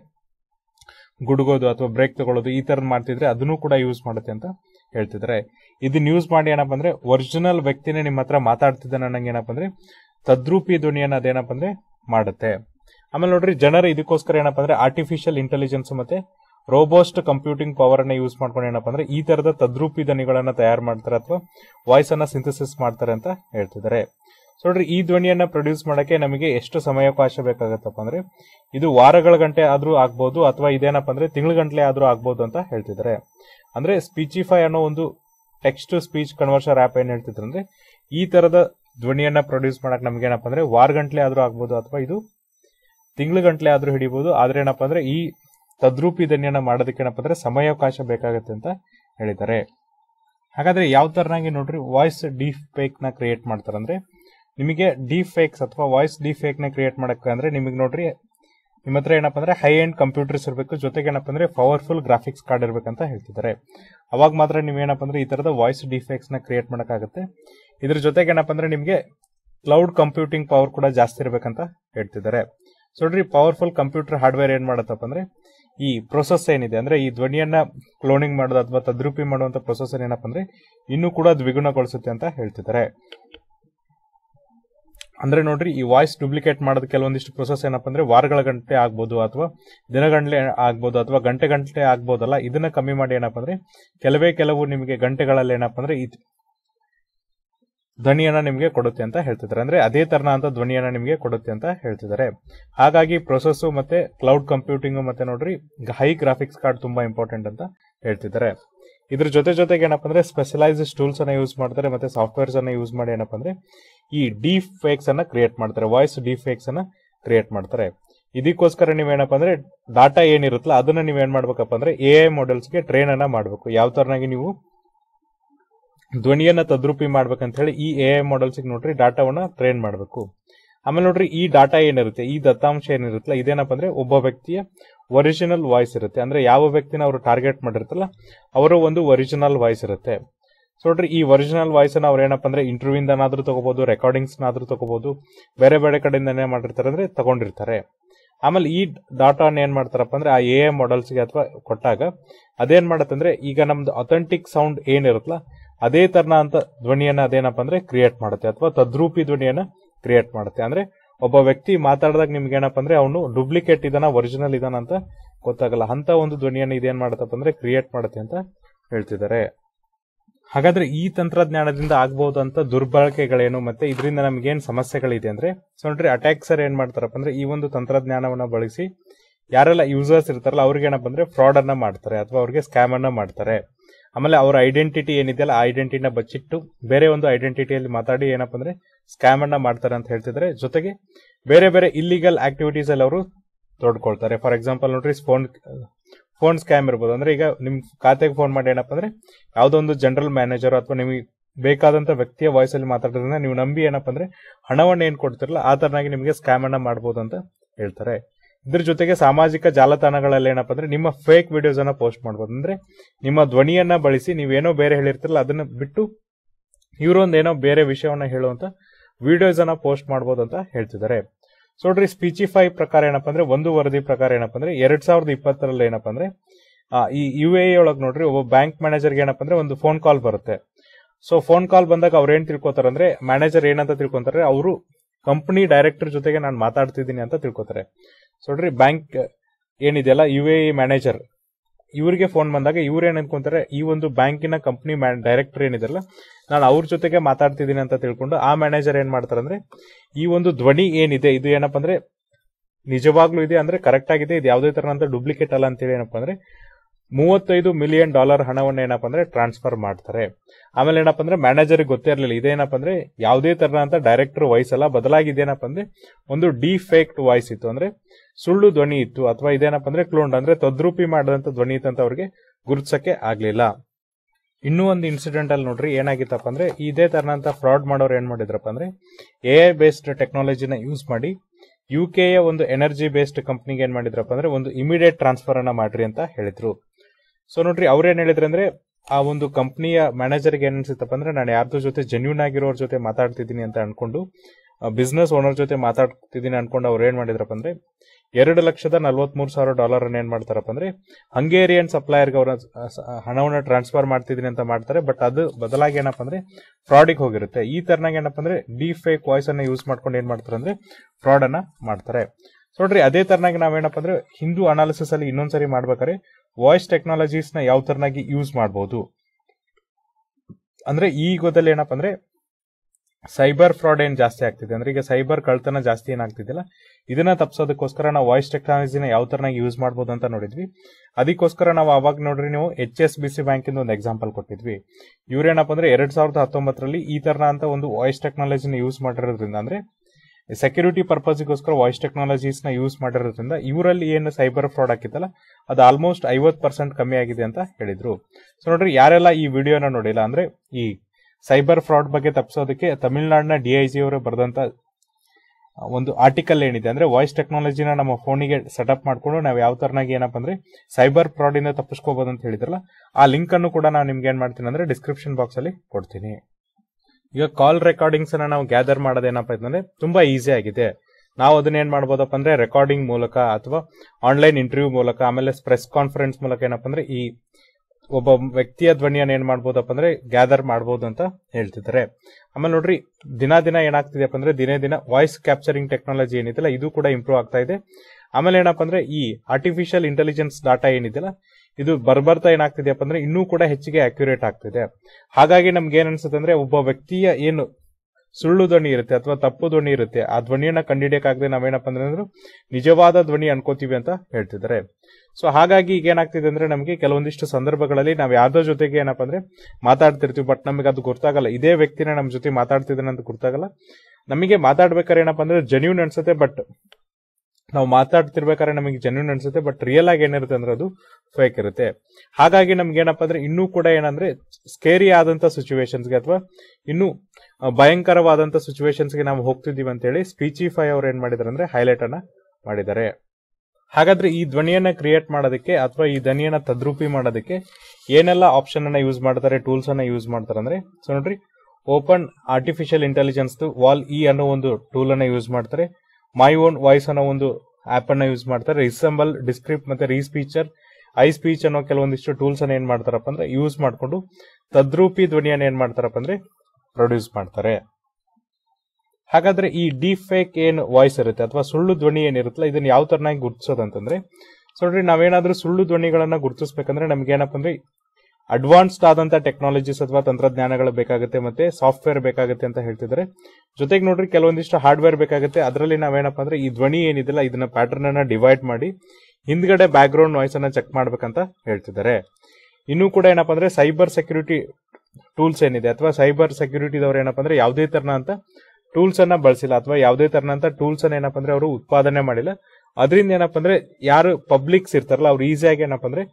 ಗುಡುಗೋದು ಅಥವಾ ಬ್ರೇಕ್ ತಗೊಳ್ಳೋದು ಈ ತರ ಮಾಡ್ತಿದ್ರೆ ಅದನ್ನು ಕೂಡ ಯೂಸ್ ಮಾಡುತ್ತೆ ಅಂತ ಹೇಳ್ತಿದ್ದಾರೆ ಇದನ್ನ ಯೂಸ್ ಮಾಡಿ ಏನಪ್ಪ ಅಂದ್ರೆ ಒರಿಜಿನಲ್ ವ್ಯಕ್ತಿನೇ ನಿಮ್ಮ ಹತ್ರ ಮಾತಾಡ್ತಿದ್ದಾನೆ ಅನ್ನಂಗೆ ಏನಪ್ಪ ಅಂದ್ರೆ ತದ್ರೂಪಿ ಧ್ವನಿಯನ್ನ ಅದೇನಪ್ಪ ಅಂದ್ರೆ ಮಾಡುತ್ತೆ ಆಮೇಲೆ ನೋಡ್ರಿ ಜನರು ಇದಕ್ಕೋಸ್ಕರ ಏನಪ್ಪ ಅಂದ್ರೆ ಆರ್ಟಿಫಿಷಿಯಲ್ ಇಂಟೆಲಿಜೆನ್ಸ್ ಮತ್ತೆ ರೋಬೋಸ್ಟ್ ಕಂಪ್ಯೂಟಿಂಗ್ ಪವರ್ ಅನ್ನ ಯೂಸ್ ಮಾಡ್ಕೊಂಡು ಏನಪ್ಪ ಅಂದ್ರೆ ಈ ತರದ ತದ್ರೂಪಿ ಧ್ವನಿಗಳನ್ನ ತಯಾರು ಮಾಡ್ತಾರೆ ಅಥವಾ ವಾಯ್ಸ್ ಅನ್ನ ಸಿಂಥಸಿಸ್ ಮಾಡ್ತಾರೆ ಅಂತ ಹೇಳ್ತಿದ್ದಾರೆ ಸೊ ನೋಡ್ರಿ ಈ ಧ್ವನಿಯನ್ನ ಪ್ರೊಡ್ಯೂಸ್ ಮಾಡಕ್ಕೆ ನಮಗೆ ಎಷ್ಟು ಸಮಯಾವಕಾಶ ಬೇಕಾಗತ್ತಪ್ಪ ಅಂದ್ರೆ ಇದು ವಾರಗಳ ಗಂಟೆ ಆದ್ರೂ ಆಗ್ಬೋದು ಅಥವಾ ಇದೇನಪ್ಪ ಅಂದ್ರೆ ತಿಂಗಳ ಗಂಟಲೆ ಆದ್ರೂ ಆಗ್ಬೋದು ಅಂತ ಹೇಳ್ತಿದ್ದಾರೆ ಅಂದ್ರೆ ಸ್ಪೀಚಿಫೈ ಅನ್ನೋ ಒಂದು text to speech conversion app ಏನ್ ಹೇಳ್ತಿದ್ರು ಅಂದ್ರೆ ಈ ತರದ ಧ್ವನಿಯನ್ನ ಪ್ರೊಡ್ಯೂಸ್ ಮಾಡಕ್ ನಮ್ಗೆ ಏನಪ್ಪ ಅಂದ್ರೆ ವಾರ ಗಂಟ್ಲೆ ಆದ್ರೂ ಆಗ್ಬೋದು ಅಥವಾ ಇದು ತಿಂಗಳ ಗಂಟ್ಲೆ ಆದ್ರೂ ಹಿಡಿಬಹುದು ಆದ್ರೆ ಏನಪ್ಪ ಅಂದ್ರೆ ಈ ತದ್ರೂಪಿ ಧ್ವನಿಯನ್ನ ಮಾಡೋದಕ್ಕೆ ಏನಪ್ಪ ಅಂದ್ರೆ ಸಮಯಾವಕಾಶ ಬೇಕಾಗುತ್ತೆ ಅಂತ ಹೇಳಿದ್ದಾರೆ ಹಾಗಾದ್ರೆ ಯಾವ ತರನಾಗಿ ನೋಡ್ರಿ ವಾಯ್ಸ್ ಡೀಪ್ ಫೇಕ್ ನ ಕ್ರಿಯೇಟ್ ಮಾಡ್ತಾರೆ ಅಂದ್ರೆ ನಿಮಗೆ ಡೀಪ್ ಫೇಕ್ಸ್ ಅಥವಾ ವಾಯ್ಸ್ ಡೀಪ್ ಫೇಕ್ ನ ಕ್ರಿಯೇಟ್ ಮಾಡಕ್ಕೆ ಅಂದ್ರೆ ನಿಮಗೆ ನೋಡ್ರಿ ನಿಮ್ಮ ಹತ್ರ ಏನಪ್ಪ ಅಂದ್ರೆ ಹೈ ಎಂಡ್ ಕಂಪ್ಯೂಟರ್ಸ್ ಇರಬೇಕು ಜೊತೆಗೆ ಏನಪ್ಪ ಅಂದ್ರೆ ಪವರ್ಫುಲ್ ಗ್ರಾಫಿಕ್ಸ್ ಕಾರ್ಡ್ ಇರ್ಬೇಕಂತ ಹೇಳ್ತಿದ್ದಾರೆ ಅವಾಗ ಮಾತ್ರ ನೀವು ಏನಪ್ಪ ಅಂದ್ರೆ ಈ ತರದ ವಾಯ್ಸ್ ಡಿಫೆಕ್ಟ್ಸ್ ನ ಕ್ರಿಯೇಟ್ ಮಾಡಕ್ಕಾಗುತ್ತೆ ಇದ್ರ ಜೊತೆಗೆ ಏನಪ್ಪ ಅಂದ್ರೆ ನಿಮಗೆ ಕ್ಲೌಡ್ ಕಂಪ್ಯೂಟಿಂಗ್ ಪವರ್ ಕೂಡ ಜಾಸ್ತಿ ಇರಬೇಕಂತ ಹೇಳ್ತಿದ್ದಾರೆ ಸೊ ನೋಡ್ರಿ ಪವರ್ಫುಲ್ ಕಂಪ್ಯೂಟರ್ ಹಾರ್ಡ್ವೇರ್ ಏನ್ ಮಾಡತ್ತಪ್ಪ ಅಂದ್ರೆ ಈ ಪ್ರೊಸೆಸ್ ಏನಿದೆ ಅಂದ್ರೆ ಈ ಧ್ವನಿಯನ್ನ ಕ್ಲೋನಿಂಗ್ ಮಾಡೋದು ಅಥವಾ ತದ್ರೂಪಿ ಮಾಡುವಂತ ಪ್ರೊಸೆಸರ್ ಏನಪ್ಪ ಅಂದ್ರೆ ಇನ್ನೂ ಕೂಡ ದ್ವಿಗುಣಗೊಳಿಸುತ್ತೆ ಅಂತ ಹೇಳ್ತಿದ್ದಾರೆ ಅಂದ್ರೆ ನೋಡ್ರಿ ಈ ವಾಯ್ಸ್ ಡೂಪ್ಲಿಕೇಟ್ ಮಾಡೋದು ಕೆಲವೊಂದಿಷ್ಟು ಪ್ರೊಸೆಸ್ ಏನಪ್ಪ ಅಂದ್ರೆ ವಾರಗಳ ಗಂಟೆ ಆಗ್ಬೋದು ಅಥವಾ ದಿನಗಂಟ್ಲೆ ಆಗ್ಬೋದು ಅಥವಾ ಗಂಟೆ ಗಂಟೆ ಆಗ್ಬೋದಲ್ಲ ಇದನ್ನ ಕಮ್ಮಿ ಮಾಡಿ ಏನಪ್ಪ ಅಂದ್ರೆ ಕೆಲವೇ ಕೆಲವು ನಿಮಗೆ ಗಂಟೆಗಳಲ್ಲಿ ಏನಪ್ಪ ಅಂದ್ರೆ ಈ ಧ್ವನಿಯನ್ನ ನಿಮಗೆ ಕೊಡುತ್ತೆ ಅಂತ ಹೇಳ್ತಿದ್ದಾರೆ ಅಂದ್ರೆ ಅದೇ ತರನ ಅಂತ ಧ್ವನಿಯನ್ನ ನಿಮಗೆ ಕೊಡುತ್ತೆ ಅಂತ ಹೇಳ್ತಿದ್ದಾರೆ ಹಾಗಾಗಿ ಪ್ರೊಸೆಸ್ ಮತ್ತೆ ಕ್ಲೌಡ್ ಕಂಪ್ಯೂಟಿಂಗ್ ಮತ್ತೆ ನೋಡ್ರಿ ಹೈ ಗ್ರಾಫಿಕ್ಸ್ ಕಾರ್ಡ್ ತುಂಬಾ ಇಂಪಾರ್ಟೆಂಟ್ ಅಂತ ಹೇಳ್ತಿದ್ದಾರೆ ಇದ್ರ ಜೊತೆ ಜೊತೆಗೆ ಏನಪ್ಪ ಅಂದ್ರೆ ಸ್ಪೆಷಲೈಸ್ಡ್ ಟೂಲ್ಸ್ ಅನ್ನ ಯೂಸ್ ಮಾಡ್ತಾರೆ ಮತ್ತೆ ಸಾಫ್ಟ್ವೇರ್ಸ್ ಅನ್ನ ಯೂಸ್ ಮಾಡಿ ಏನಪ್ಪ ಅಂದ್ರೆ ಈ ಡೀಪ್ ಫೇಕ್ಸ್ ಅನ್ನ ಕ್ರಿಯೇಟ್ ಮಾಡ್ತಾರೆ ವಾಯ್ಸ್ ಡೀಪ್ ಫೇಕ್ಸ್ ಅನ್ನ ಕ್ರಿಯೇಟ್ ಮಾಡ್ತಾರೆ ಇದಕ್ಕೋಸ್ಕರ ನೀವೇನಪ್ಪ ಅಂದ್ರೆ ಡಾಟಾ ಏನಿರುತ್ತಲ್ಲ ಅದನ್ನ ನೀವೇನ್ ಮಾಡ್ಬೇಕಪ್ಪ ಅಂದ್ರೆ ಎ ಐ ಗೆ ಟ್ರೈನ್ ಅನ್ನ ಮಾಡಬೇಕು ಯಾವ ತರನಾಗಿ ನೀವು ಧ್ವನಿಯನ್ನ ತದ್ರೂಪಿ ಮಾಡ್ಬೇಕಂತ ಹೇಳಿ ಈ ಎ ಐ ಗೆ ನೋಡ್ರಿ ಡಾಟಾವನ್ನ ಟ್ರೈನ್ ಮಾಡಬೇಕು ಆಮೇಲೆ ನೋಡ್ರಿ ಈ ಡಾಟಾ ಏನಿರುತ್ತೆ ಈ ದತ್ತಾಂಶ ಏನಿರುತ್ತಲ್ಲ ಇದೇನಪ್ಪ ಅಂದ್ರೆ ಒಬ್ಬ ವ್ಯಕ್ತಿಯ ಒರಿಜಿನಲ್ ವಾಯ್ಸ್ ಇರುತ್ತೆ ಅಂದ್ರೆ ಯಾವ ವ್ಯಕ್ತಿನ ಅವರು ಟಾರ್ಗೆಟ್ ಮಾಡಿರುತ್ತಲ್ಲ ಅವರ ಒಂದು ಒರಿಜಿನಲ್ ವಾಯ್ಸ್ ಇರುತ್ತೆ ಸೊ ನೋಡ್ರಿ ಈ ಒರಿಜಿನಲ್ ವಾಯ್ಸ್ ಅನ್ನ ಅವ್ರು ಏನಪ್ಪ ಅಂದ್ರೆ ಇಂಟರ್ವ್ಯೂ ಇಂದನಾದ್ರೂ ತಗೋಬಹುದು ರೆಕಾರ್ಡಿಂಗ್ಸ್ ನಾದ್ರೂ ತಗೋಬಹುದು ಬೇರೆ ಬೇರೆ ಕಡೆಯಿಂದ ಏನ್ ಮಾಡಿರ್ತಾರೆ ಅಂದ್ರೆ ತಗೊಂಡಿರ್ತಾರೆ ಆಮೇಲೆ ಈ ಡಾಟಾನ ಏನ್ ಮಾಡ್ತಾರಪ್ಪ ಅಂದ್ರೆ ಆ ಎ ಐ ಗೆ ಅಥವಾ ಕೊಟ್ಟಾಗ ಅದೇನ್ ಮಾಡತ್ತಂದ್ರೆ ಈಗ ನಮ್ದು ಅಥೆಂಟಿಕ್ ಸೌಂಡ್ ಏನಿರುತ್ತಲ್ಲ ಅದೇ ತರನ ಅಂತ ಧ್ವನಿಯನ್ನ ಅದೇನಪ್ಪ ಅಂದ್ರೆ ಕ್ರಿಯೇಟ್ ಮಾಡುತ್ತೆ ಅಥವಾ ತದ್ರೂಪಿ ಧ್ವನಿಯನ್ನ ಕ್ರಿಯೇಟ್ ಮಾಡುತ್ತೆ ಅಂದ್ರೆ ಒಬ್ಬ ವ್ಯಕ್ತಿ ಮಾತಾಡಿದಾಗ ನಿಮ್ಗೆ ಏನಪ್ಪ ಅಂದ್ರೆ ಅವನು ಡೂಪ್ಲಿಕೇಟ್ ಇದಾನ ಒರಿಜಿನಲ್ ಇದಾನ ಅಂತ ಗೊತ್ತಾಗಲ್ಲ ಅಂತ ಒಂದು ಧ್ವನಿಯನ್ನ ಇದೇನ್ ಮಾಡತ್ತಪ್ಪ ಅಂದ್ರೆ ಕ್ರಿಯೇಟ್ ಮಾಡುತ್ತೆ ಅಂತ ಹೇಳ್ತಿದ್ದಾರೆ ಹಾಗಾದ್ರೆ ಈ ತಂತ್ರಜ್ಞಾನದಿಂದ ಆಗ್ಬಹುದಂತ ದುರ್ಬಳಕೆಗಳೇನು ಮತ್ತೆ ಇದರಿಂದ ನಮ್ಗೆ ಏನ್ ಸಮಸ್ಯೆಗಳಿದೆ ಅಂದ್ರೆ ಸೊ ನೋಡ್ರಿ ಅಟ್ಯಾಕ್ಸರ್ ಏನ್ ಮಾಡ್ತಾರಪ್ಪ ಅಂದ್ರೆ ಈ ಒಂದು ತಂತ್ರಜ್ಞಾನವನ್ನ ಬಳಸಿ ಯಾರೆಲ್ಲ ಯೂಸರ್ಸ್ ಇರ್ತಾರಲ್ಲ ಅವ್ರಿಗೆ ಏನಪ್ಪ ಅಂದ್ರೆ ಫ್ರಾಡ್ ಅನ್ನ ಮಾಡ್ತಾರೆ ಅಥವಾ ಅವ್ರಿಗೆ ಸ್ಕ್ಯಾಮ್ ಅನ್ನ ಮಾಡ್ತಾರೆ ಆಮೇಲೆ ಅವ್ರ ಐಡೆಂಟಿಟಿ ಏನಿದೆಯಲ್ಲ ಆ ಐಡೆಂಟಿಟಿನ ಬಚ್ಚಿಟ್ಟು ಬೇರೆ ಒಂದು ಐಡೆಂಟಿಟಿಯಲ್ಲಿ ಮಾತಾಡಿ ಏನಪ್ಪ ಅಂದ್ರೆ ಸ್ಕ್ಯಾಮ್ ಅನ್ನ ಮಾಡ್ತಾರೆ ಅಂತ ಹೇಳ್ತಿದ್ರೆ ಜೊತೆಗೆ ಬೇರೆ ಬೇರೆ ಇಲ್ಲಿಗಲ್ ಆಕ್ಟಿವಿಟೀಸ್ ಅಲ್ಲಿ ಅವರು ತೊಡ್ಕೊಳ್ತಾರೆ ಫಾರ್ ಎಕ್ಸಾಂಪಲ್ ನೋಡ್ರಿ ಫೋನ್ ಫೋನ್ ಸ್ಕ್ಯಾಮ್ ಇರ್ಬೋದು ಅಂದ್ರೆ ಈಗ ನಿಮ್ ಖಾತೆಗೆ ಫೋನ್ ಮಾಡಿ ಏನಪ್ಪ ಅಂದ್ರೆ ಯಾವ್ದೋ ಒಂದು ಜನರಲ್ ಮ್ಯಾನೇಜರ್ ಅಥವಾ ನಿಮಗೆ ಬೇಕಾದಂತ ವ್ಯಕ್ತಿಯ ವಾಯ್ಸ್ ಅಲ್ಲಿ ಮಾತಾಡೋದ್ರಿಂದ ನೀವು ನಂಬಿ ಏನಪ್ಪ ಅಂದ್ರೆ ಹಣವನ್ನ ಏನ್ ಕೊಡ್ತಿರಲ್ಲ ಆ ತರನಾಗಿ ನಿಮಗೆ ಸ್ಕ್ಯಾಮ್ ಅನ್ನ ಮಾಡಬಹುದು ಅಂತ ಹೇಳ್ತಾರೆ ಇದ್ರ ಜೊತೆಗೆ ಸಾಮಾಜಿಕ ಜಾಲತಾಣಗಳಲ್ಲಿ ಏನಪ್ಪ ಅಂದ್ರೆ ನಿಮ್ಮ ಫೇಕ್ ವಿಡಿಯೋಸ್ ಅನ್ನ ಪೋಸ್ಟ್ ಮಾಡಬಹುದು ಅಂದ್ರೆ ನಿಮ್ಮ ಧ್ವನಿಯನ್ನ ಬಳಸಿ ನೀವೇನೋ ಬೇರೆ ಹೇಳಿರ್ತಿರಲ್ಲ ಅದನ್ನ ಬಿಟ್ಟು ಇವರೊಂದು ಏನೋ ಬೇರೆ ವಿಷಯವನ್ನ ಹೇಳುವಂತ ವಿಡಿಯೋಸ್ ಅನ್ನ ಪೋಸ್ಟ್ ಮಾಡಬಹುದು ಅಂತ ಹೇಳ್ತಿದ್ದಾರೆ ಸೊ ನೋಡ್ರಿ ಸ್ಪೀಚಿಫೈ ಪ್ರಕಾರ ಏನಪ್ಪ ಅಂದ್ರೆ ಒಂದು ವರದಿ ಪ್ರಕಾರ ಏನಪ್ಪ ಅಂದ್ರೆ ಎರಡ್ ಸಾವಿರದ ಇಪ್ಪತ್ತರಲ್ಲಿ ಏನಪ್ಪ ಅಂದ್ರೆ ಆ, ಈ ಯು ಎ ಒಳಗೆ ನೋಡ್ರಿ ಒಬ್ಬ ಬ್ಯಾಂಕ್ ಮ್ಯಾನೇಜರ್ಗೆ ಏನಪ್ಪ ಅಂದ್ರೆ ಒಂದು ಫೋನ್ ಕಾಲ್ ಬರುತ್ತೆ ಸೊ ಫೋನ್ ಕಾಲ್ ಬಂದಾಗ ಅವ್ರು ಏನ್ ತಿಳ್ಕೊತಾರೆ ಅಂದ್ರೆ ಮ್ಯಾನೇಜರ್ ಏನಂತ ತಿಳ್ಕೊಂತಾರೆ ಅವರು ಕಂಪನಿ ಡೈರೆಕ್ಟರ್ ಜೊತೆಗೆ ನಾನು ಮಾತಾಡ್ತಿದ್ದೀನಿ ಅಂತ ತಿಳ್ಕೊತಾರೆ ಸೊ ನೋಡ್ರಿ ಬ್ಯಾಂಕ್ ಏನಿದೆಯಲ್ಲ ಯು ಎ ಮ್ಯಾನೇಜರ್ ಇವರಿಗೆ ಫೋನ್ ಬಂದಾಗ ಇವ್ರು ಏನ್ ಅನ್ಕೊಂತಾರೆ ಈ ಒಂದು ಬ್ಯಾಂಕಿನ ಕಂಪನಿ ಡೈರೆಕ್ಟರ್ ಏನಿದಾರಲ್ಲ ನಾನು ಅವ್ರ ಜೊತೆಗೆ ಮಾತಾಡ್ತಿದ್ದೀನಿ ಅಂತ ತಿಳ್ಕೊಂಡು ಆ ಮ್ಯಾನೇಜರ್ ಏನ್ ಮಾಡ್ತಾರೆ ಅಂದ್ರೆ ಈ ಒಂದು ಧ್ವನಿ ಏನಿದೆ ಇದು ಏನಪ್ಪ ಅಂದ್ರೆ ನಿಜವಾಗ್ಲೂ ಇದೆ ಅಂದ್ರೆ ಕರೆಕ್ಟ್ ಆಗಿದೆ ಇದು ಯಾವುದೇ ತರನಂತ ಡೂಪ್ಲಿಕೇಟ್ ಅಲ್ಲ ಅಂತೇಳಿ ಏನಪ್ಪ ಅಂದ್ರೆ ಮೂವತ್ತೈದು ಮಿಲಿಯನ್ ಡಾಲರ್ ಹಣವನ್ನ ಏನಪ್ಪ ಅಂದ್ರೆ ಟ್ರಾನ್ಸ್ಫರ್ ಮಾಡ್ತಾರೆ ಆಮೇಲೆ ಏನಪ್ಪ ಅಂದ್ರೆ ಮ್ಯಾನೇಜರ್ ಗೊತ್ತೇ ಇರಲಿಲ್ಲ ಇದೇನಪ್ಪ ಅಂದ್ರೆ ಯಾವುದೇ ತರನಂತ ಡೈರೆಕ್ಟರ್ ವಾಯ್ಸ್ ಅಲ್ಲ ಬದಲಾಗಿ ಇದೇನಪ್ಪ ಅಂದ್ರೆ ಒಂದು ಡಿ ಫೇಕ್ಟ್ ವಾಯ್ಸ್ ಇತ್ತು ಅಂದ್ರೆ ಸುಳ್ಳು ಧ್ವನಿ ಇತ್ತು ಅಥವಾ ಇದೇನಪ್ಪ ಅಂದ್ರೆ ಕ್ಲೋನ್ ಅಂದ್ರೆ ತದ್ರೂಪಿ ಮಾಡಿದಂತ ಧ್ವನಿ ಇತ್ತು ಅಂತ ಅವ್ರಿಗೆ ಗುರುತಿಸಕ್ಕೆ ಆಗ್ಲಿಲ್ಲ ಇನ್ನೂ ಒಂದು ಇನ್ಸಿಡೆಂಟ್ ಅಲ್ಲಿ ನೋಡ್ರಿ ಏನಾಗಿತ್ತಪ್ಪ ಅಂದ್ರೆ ಇದೇ ತರನಂತ ಫ್ರಾಡ್ ಮಾಡೋರು ಏನ್ ಮಾಡಿದ್ರಪ್ಪ ಅಂದ್ರೆ ಎ ಐ ಬೇಸ್ಡ್ ಟೆಕ್ನಾಲಜಿನ ಯೂಸ್ ಮಾಡಿ ಯು ಯ ಒಂದು ಎನರ್ಜಿ ಬೇಸ್ಡ್ ಕಂಪ್ನಿಗೆ ಏನ್ ಮಾಡಿದ್ರಪ್ಪ ಅಂದ್ರೆ ಒಂದು ಇಮಿಡಿಯೇಟ್ ಟ್ರಾನ್ಸ್ಫರ್ ಅನ್ನ ಮಾಡ್ರಿ ಅಂತ ಹೇಳಿದ್ರು ಸೊ ನೋಡ್ರಿ ಅವ್ರೇನ್ ಹೇಳಿದ್ರು ಅಂದ್ರೆ ಆ ಒಂದು ಕಂಪ್ನಿಯ ಮ್ಯಾನೇಜರ್ಗೆ ಏನ್ ಅನ್ಸುತ್ತಪ್ಪ ಅಂದ್ರೆ ನಾನು ಯಾರ್ದೋ ಜೊತೆ ಜೆನ್ಯೂನ್ ಆಗಿರೋರ್ ಜೊತೆ ಮಾತಾಡ್ತಿದ್ದೀನಿ ಅಂತ ಅನ್ಕೊಂಡು ಬಿಸ್ನೆಸ್ ಓನರ್ ಜೊತೆ ಮಾತಾಡ್ತಿದ್ದೀನಿ ಅನ್ಕೊಂಡು ಅವ್ರು ಏನ್ ಮಾಡಿದ್ರಪ್ಪ ಅಂದ್ರೆ ಎರಡು ಲಕ್ಷದ ನಲ್ವತ್ಮೂರು ಸಾವಿರ ಡಾಲರ್ ಅನ್ನ ಏನ್ ಮಾಡ್ತಾರಪ್ಪ ಅಂದ್ರೆ ಹಂಗೇರಿಯನ್ ಸಪ್ಲೈಯರ್ಗೆ ಅವರ ಹಣವನ್ನ ಟ್ರಾನ್ಸ್ಫರ್ ಮಾಡ್ತಿದ್ದೀನಿ ಅಂತ ಮಾಡ್ತಾರೆ ಬಟ್ ಅದು ಬದಲಾಗಿ ಏನಪ್ಪ ಅಂದ್ರೆ ಫ್ರಾಡಿಗೆ ಹೋಗಿರುತ್ತೆ ಈ ತರನಾಗ ಏನಪ್ಪ ಅಂದ್ರೆ ಡಿ ಫೇಕ್ ವಾಯ್ಸ್ ಅನ್ನ ಯೂಸ್ ಮಾಡ್ಕೊಂಡು ಏನ್ ಮಾಡ್ತಾರೆ ಅಂದ್ರೆ ಫ್ರಾಡ್ ಅನ್ನ ಮಾಡ್ತಾರೆ ಸೊ ನೋಡ್ರಿ ಅದೇ ತರನಾಗಿ ನಾವೇನಪ್ಪ ಅಂದ್ರೆ ಹಿಂದೂ ಅನಾಲಿಸಿಸ್ ಅಲ್ಲಿ ಇನ್ನೊಂದ್ಸರಿ ಮಾಡ್ಬೇಕಾದ್ರೆ ವಾಯ್ಸ್ ಟೆಕ್ನಾಲಜೀಸ್ ನ ಯಾವ ತರನಾಗಿ ಯೂಸ್ ಮಾಡಬಹುದು ಅಂದ್ರೆ ಈ ಯುಗದಲ್ಲಿ ಏನಪ್ಪ ಅಂದ್ರೆ ಸೈಬರ್ ಫ್ರಾಡ್ ಏನ್ ಜಾಸ್ತಿ ಆಗ್ತಿದೆ ಅಂದ್ರೆ ಈಗ ಸೈಬರ್ ಕಳ್ತನ ಜಾಸ್ತಿ ಏನಾಗ್ತಿದಿಲ್ಲ ಇದನ್ನ ತಪ್ಪಿಸೋದಕ್ಕೋಸ್ಕರ ನಾವು ವಾಯ್ಸ್ ಟೆಕ್ನಾಲಜಿನ ಯಾವ ತರನಾಗಿ ಯೂಸ್ ಮಾಡಬಹುದು ಅಂತ ನೋಡಿದ್ವಿ ಅದಕ್ಕೋಸ್ಕರ ನಾವು ಅವಾಗ ನೋಡ್ರಿ ನೀವು H S B C bank ಇಂದ ಒಂದು ಎಕ್ಸಾಂಪಲ್ ಕೊಟ್ಟಿದ್ವಿ ಇವ್ರೇನಪ್ಪ ಅಂದ್ರೆ ಎರಡ್ ಸಾವಿರದ ಹತ್ತೊಂಬತ್ತರಲ್ಲಿ ಈ ತರನ ಅಂತ ಒಂದು ವಾಯ್ಸ್ ಟೆಕ್ನಾಲಜಿನ ಯೂಸ್ ಮಾಡಿರೋದ್ರಿಂದ ಅಂದ್ರೆ ಸೆಕ್ಯೂರಿಟಿ ಪರ್ಪಸ್ಗೋಸ್ಕರ ವಾಯ್ಸ್ ಟೆಕ್ನಾಲಜೀಸ್ ನ ಯೂಸ್ ಮಾಡಿರೋದ್ರಿಂದ ಇವರಲ್ಲಿ ಏನು ಸೈಬರ್ ಫ್ರಾಡ್ ಆಗಿತ್ತಲ್ಲ ಅದು ಆಲ್ಮೋಸ್ಟ್ ಐವತ್ ಪರ್ಸೆಂಟ್ ಕಮ್ಮಿ ಆಗಿದೆ ಅಂತ ಹೇಳಿದ್ರು ಸೊ ನೋಡ್ರಿ ಯಾರೆಲ್ಲ ಈ ವಿಡಿಯೋನ ನೋಡಿಲ್ಲ ಅಂದ್ರೆ ಈ ಸೈಬರ್ ಫ್ರಾಡ್ ಬಗ್ಗೆ ತಪ್ಪಿಸೋದಕ್ಕೆ ತಮಿಳುನಾಡಿನ ಡಿಐಜಿ ಅವರು ಬರೆದಂತ ಒಂದು ಆರ್ಟಿಕಲ್ ಏನಿದೆ ಅಂದ್ರೆ ವಾಯ್ಸ್ ಟೆಕ್ನಾಲಜಿನ ನಮ್ಮ ಫೋನಿಗೆ ಸೆಟಪ್ ಮಾಡ್ಕೊಂಡು ನಾವು ಯಾವ ತರನಾಗಿ ಏನಪ್ಪ ಅಂದ್ರೆ ಸೈಬರ್ ಫ್ರಾಡ್ ಇಂದ ತಪ್ಪಿಸ್ಕೋಬಹುದು ಅಂತ ಹೇಳಿದ್ರಲ್ಲ ಆ ಲಿಂಕ್ ಅನ್ನು ಕೂಡ ನಾನು ನಿಮ್ಗೆ ಏನ್ ಮಾಡ್ತೀನಿ ಅಂದ್ರೆ ಡಿಸ್ಕ್ರಿಪ್ಷನ್ ಬಾಕ್ಸ್ ಅಲ್ಲಿ ಕೊಡ್ತೀನಿ ಈಗ ಕಾಲ್ ರೆಕಾರ್ಡಿಂಗ್ಸ್ ಅನ್ನ ನಾವು ಗ್ಯಾದರ್ ಮಾಡೋದೇನಪ್ಪ ಅಂತಂದ್ರೆ ತುಂಬಾ ಈಸಿ ಆಗಿದೆ ನಾವು ಅದನ್ನ ಏನ್ ಮಾಡ್ಬೋದಪ್ಪ ಅಂದ್ರೆ ರೆಕಾರ್ಡಿಂಗ್ ಮೂಲಕ ಅಥವಾ ಆನ್ಲೈನ್ ಇಂಟರ್ವ್ಯೂ ಮೂಲಕ ಆಮೇಲೆ ಪ್ರೆಸ್ ಕಾನ್ಫರೆನ್ಸ್ ಮೂಲಕ ಏನಪ್ಪ ಅಂದ್ರೆ ಈ ಒಬ್ಬ ವ್ಯಕ್ತಿಯ ಧ್ವನಿಯನ್ನು ಏನ್ ಮಾಡ್ಬೋದಪ್ಪ ಅಂದ್ರೆ ಗ್ಯಾದರ್ ಮಾಡ್ಬೋದು ಅಂತ ಹೇಳ್ತಿದ್ದಾರೆ ಆಮೇಲೆ ನೋಡ್ರಿ ದಿನ ದಿನ ಏನಾಗ್ತಿದೆಯಪ್ಪ ಅಂದ್ರೆ ದಿನೇ ದಿನ ವಾಯ್ಸ್ ಕ್ಯಾಪ್ಚರಿಂಗ್ ಟೆಕ್ನಾಲಜಿ ಏನಿದೆಯಲ್ಲ ಇದು ಕೂಡ ಇಂಪ್ರೂವ್ ಆಗ್ತಾ ಇದೆ ಆಮೇಲೆ ಏನಪ್ಪ ಅಂದ್ರೆ ಈ ಆರ್ಟಿಫಿಷಿಯಲ್ ಇಂಟೆಲಿಜೆನ್ಸ್ ಡಾಟಾ ಏನಿದೆಯಲ್ಲ ಇದು ಬರ್ಬರ್ತಾ ಏನಾಗ್ತಿದೆಯಪ್ಪ ಅಂದ್ರೆ ಇನ್ನೂ ಕೂಡ ಹೆಚ್ಚಿಗೆ ಅಕ್ಯುರೇಟ್ ಆಗ್ತಿದೆ ಹಾಗಾಗಿ ನಮ್ಗೆ ಏನ್ ಅನ್ಸುತ್ತೆ ಅಂದ್ರೆ ಒಬ್ಬ ವ್ಯಕ್ತಿಯ ಏನು ಸುಳ್ಳು ಧ್ವನಿ ಇರುತ್ತೆ ಅಥವಾ ತಪ್ಪು ಧ್ವನಿ ಇರುತ್ತೆ ಆ ಧ್ವನಿಯನ್ನ ಕಂಡಿಡಿಯಕ್ಕಾಗದೆ ನಾವೇನಪ್ಪ ಅಂದ್ರೆ ಅಂದ್ರೆ ನಿಜವಾದ ಧ್ವನಿ ಅನ್ಕೋತೀವಿ ಅಂತ ಹೇಳ್ತಿದ್ದಾರೆ ಸೊ ಹಾಗಾಗಿ ಈಗ ಏನಾಗ್ತಿದೆ ಅಂದ್ರೆ ನಮಗೆ ಕೆಲವೊಂದಿಷ್ಟು ಸಂದರ್ಭಗಳಲ್ಲಿ ನಾವು ಯಾವ್ದೋ ಜೊತೆಗೆ ಏನಪ್ಪ ಅಂದ್ರೆ ಮಾತಾಡ್ತಿರ್ತೀವಿ ಬಟ್ ನಮಗೆ ಅದು ಗೊತ್ತಾಗಲ್ಲ ಇದೇ ವ್ಯಕ್ತಿನ ನಮ್ಮ ಜೊತೆ ಮಾತಾಡ್ತಿದ್ದಾನೆ ಅಂತ ಗೊತ್ತಾಗಲ್ಲ ನಮಗೆ ಮಾತಾಡ್ಬೇಕಾದ್ರೆ ಏನಪ್ಪ ಅಂದ್ರೆ ಜೆನ್ಯೂನ್ ಅನ್ಸುತ್ತೆ ಬಟ್ ನಾವು ಮಾತಾಡ್ತಿರ್ಬೇಕಾದ್ರೆ ನಮಗೆ ಜೆನ್ಯೂನ್ ಅನ್ಸುತ್ತೆ ಬಟ್ ರಿಯಲ್ ಆಗಿ ಏನಿರುತ್ತೆ ಅಂದ್ರೆ ಅದು ಫೇಕ್ ಇರುತ್ತೆ ಹಾಗಾಗಿ ನಮ್ಗೆ ಏನಪ್ಪ ಅಂದ್ರೆ ಇನ್ನೂ ಕೂಡ ಏನಂದ್ರೆ ಸ್ಕೇರಿ ಆದಂತ ಸಿಚುವೇಶನ್ಸ್ಗೆ ಅಥವಾ ಇನ್ನೂ ಆ, ಭಯಂಕರವಾದಂತ ಸಿಚುವೇಶನ್ಸ್ಗೆ ನಾವು ಹೋಗ್ತಿದೀವಿ ಅಂತೇಳಿ ಸ್ಪೀಚಿಫೈ ಅವ್ರು ಏನ್ ಮಾಡಿದಾರೆ ಅಂದ್ರೆ ಹೈಲೈಟ್ ಅನ್ನ ಮಾಡಿದ್ದಾರೆ ಹಾಗಾದ್ರೆ ಈ ಧ್ವನಿಯನ್ನ ಕ್ರಿಯೇಟ್ ಮಾಡೋದಕ್ಕೆ ಅಥವಾ ಈ ಧ್ವನಿಯನ್ನ ತದ್ರೂಪಿ ಮಾಡೋದಕ್ಕೆ ಏನೆಲ್ಲ ಆಪ್ಷನ್ ಅನ್ನ ಯೂಸ್ ಮಾಡ್ತಾರೆ ಟೂಲ್ಸ್ ಅನ್ನ ಯೂಸ್ ಮಾಡ್ತಾರೆ ಅಂದ್ರೆ ಸೊ ನೋಡ್ರಿ open artificial intelligence VALL E ಅನ್ನೋ ಒಂದು ಟೂಲ್ ಅನ್ನ ಯೂಸ್ ಮಾಡ್ತಾರೆ ಮೈ ಓನ್ ವಾಯ್ಸ್ ಅನ್ನೋ ಒಂದು ಆಪ್ ಅನ್ನ ಯೂಸ್ ಮಾಡ್ತಾರೆ ರಿಸಂಬಲ್ ಡಿಸ್ಕ್ರಿಪ್ಟ್ ಮತ್ತೆ ರೀಸ್ಪೀಚರ್ ಐ ಸ್ಪೀಚ್ ಅನ್ನೋ ಕೆಲವೊಂದಿಷ್ಟು ಟೂಲ್ಸ್ ಅನ್ನ ಏನ್ ಮಾಡ್ತಾರಪ್ಪ ಅಂದ್ರೆ ಯೂಸ್ ಮಾಡ್ಕೊಂಡು ತದ್ರೂಪಿ ಧ್ವನಿಯನ್ನ ಏನ್ ಮಾಡ್ತಾರಪ್ಪ ಅಂದ್ರೆ ಪ್ರೊಡ್ಯೂಸ್ ಮಾಡ್ತಾರೆ ಹಾಗಾದ್ರೆ ಈ ಡೀಪ್ ಫೇಕ್ ಏನ್ ವಾಯ್ಸ್ ಇರುತ್ತೆ ಅಥವಾ ಸುಳ್ಳು ಧ್ವನಿ ಏನಿರುತ್ತಲ್ಲ ಇದನ್ನ ಯಾವ ತರನಾಗಿ ಗುರುತಿಸೋದಂತಂದ್ರೆ ಸೊ ನೋಡ್ರಿ ನಾವೇನಾದ್ರೂ ಸುಳ್ಳು ಧ್ವನಿಗಳನ್ನ ಗುರುತಿಸ್ಬೇಕಂದ್ರೆ ನಮ್ಗೆ ಏನಪ್ಪ ಅಂದ್ರೆ ಅಡ್ವಾನ್ಸ್ಡ್ ಆದಂತ ಟೆಕ್ನಾಲಜೀಸ್ ಅಥವಾ ತಂತ್ರಜ್ಞಾನಗಳು ಬೇಕಾಗುತ್ತೆ ಮತ್ತೆ ಸಾಫ್ಟ್ವೇರ್ ಬೇಕಾಗುತ್ತೆ ಅಂತ ಹೇಳ್ತಿದ್ದಾರೆ ಜೊತೆಗೆ ನೋಡ್ರಿ ಕೆಲವೊಂದಿಷ್ಟು ಹಾರ್ಡ್ವೇರ್ ಬೇಕಾಗುತ್ತೆ ಅದರಲ್ಲಿ ನಾವೇನಪ್ಪ ಅಂದ್ರೆ ಈ ಧ್ವನಿ ಏನಿದೆಲ್ಲ ಇದನ್ನ ಪ್ಯಾಟರ್ನ್ ಅನ್ನ ಡಿವೈಡ್ ಮಾಡಿ ಹಿಂದ್ಗಡೆ ಬ್ಯಾಕ್ ಗ್ರೌಂಡ್ ವಾಯ್ಸ್ ಅನ್ನ ಚೆಕ್ ಮಾಡ್ಬೇಕಂತ ಹೇಳ್ತಿದ್ದಾರೆ ಇನ್ನೂ ಕೂಡ ಏನಪ್ಪಾ ಅಂದ್ರೆ ಸೈಬರ್ ಸೆಕ್ಯೂರಿಟಿ ಟೂಲ್ಸ್ ಏನಿದೆ ಅಥವಾ ಸೈಬರ್ ಸೆಕ್ಯೂರಿಟಿದವ್ರು ಏನಪ್ಪಾ ಅಂದ್ರೆ ಯಾವುದೇ ತರನಂತ ಟೂಲ್ಸ್ ಅನ್ನ ಬಳಸಿಲ್ಲ ಅಥವಾ ಯಾವುದೇ ತರನಂತ ಟೂಲ್ಸ್ ಅನ್ನ ಏನಪ್ಪಾ ಅಂದ್ರೆ ಅವರು ಉತ್ಪಾದನೆ ಮಾಡಿಲ್ಲ ಅದರಿಂದ ಏನಪ್ಪಾ ಅಂದ್ರೆ ಯಾರು ಪಬ್ಲಿಕ್ಸ್ ಇರ್ತಾರಲ್ಲ ಅವ್ರು ಈಸಿಯಾಗಿ ಏನಪ್ಪಾ ಅಂದ್ರೆ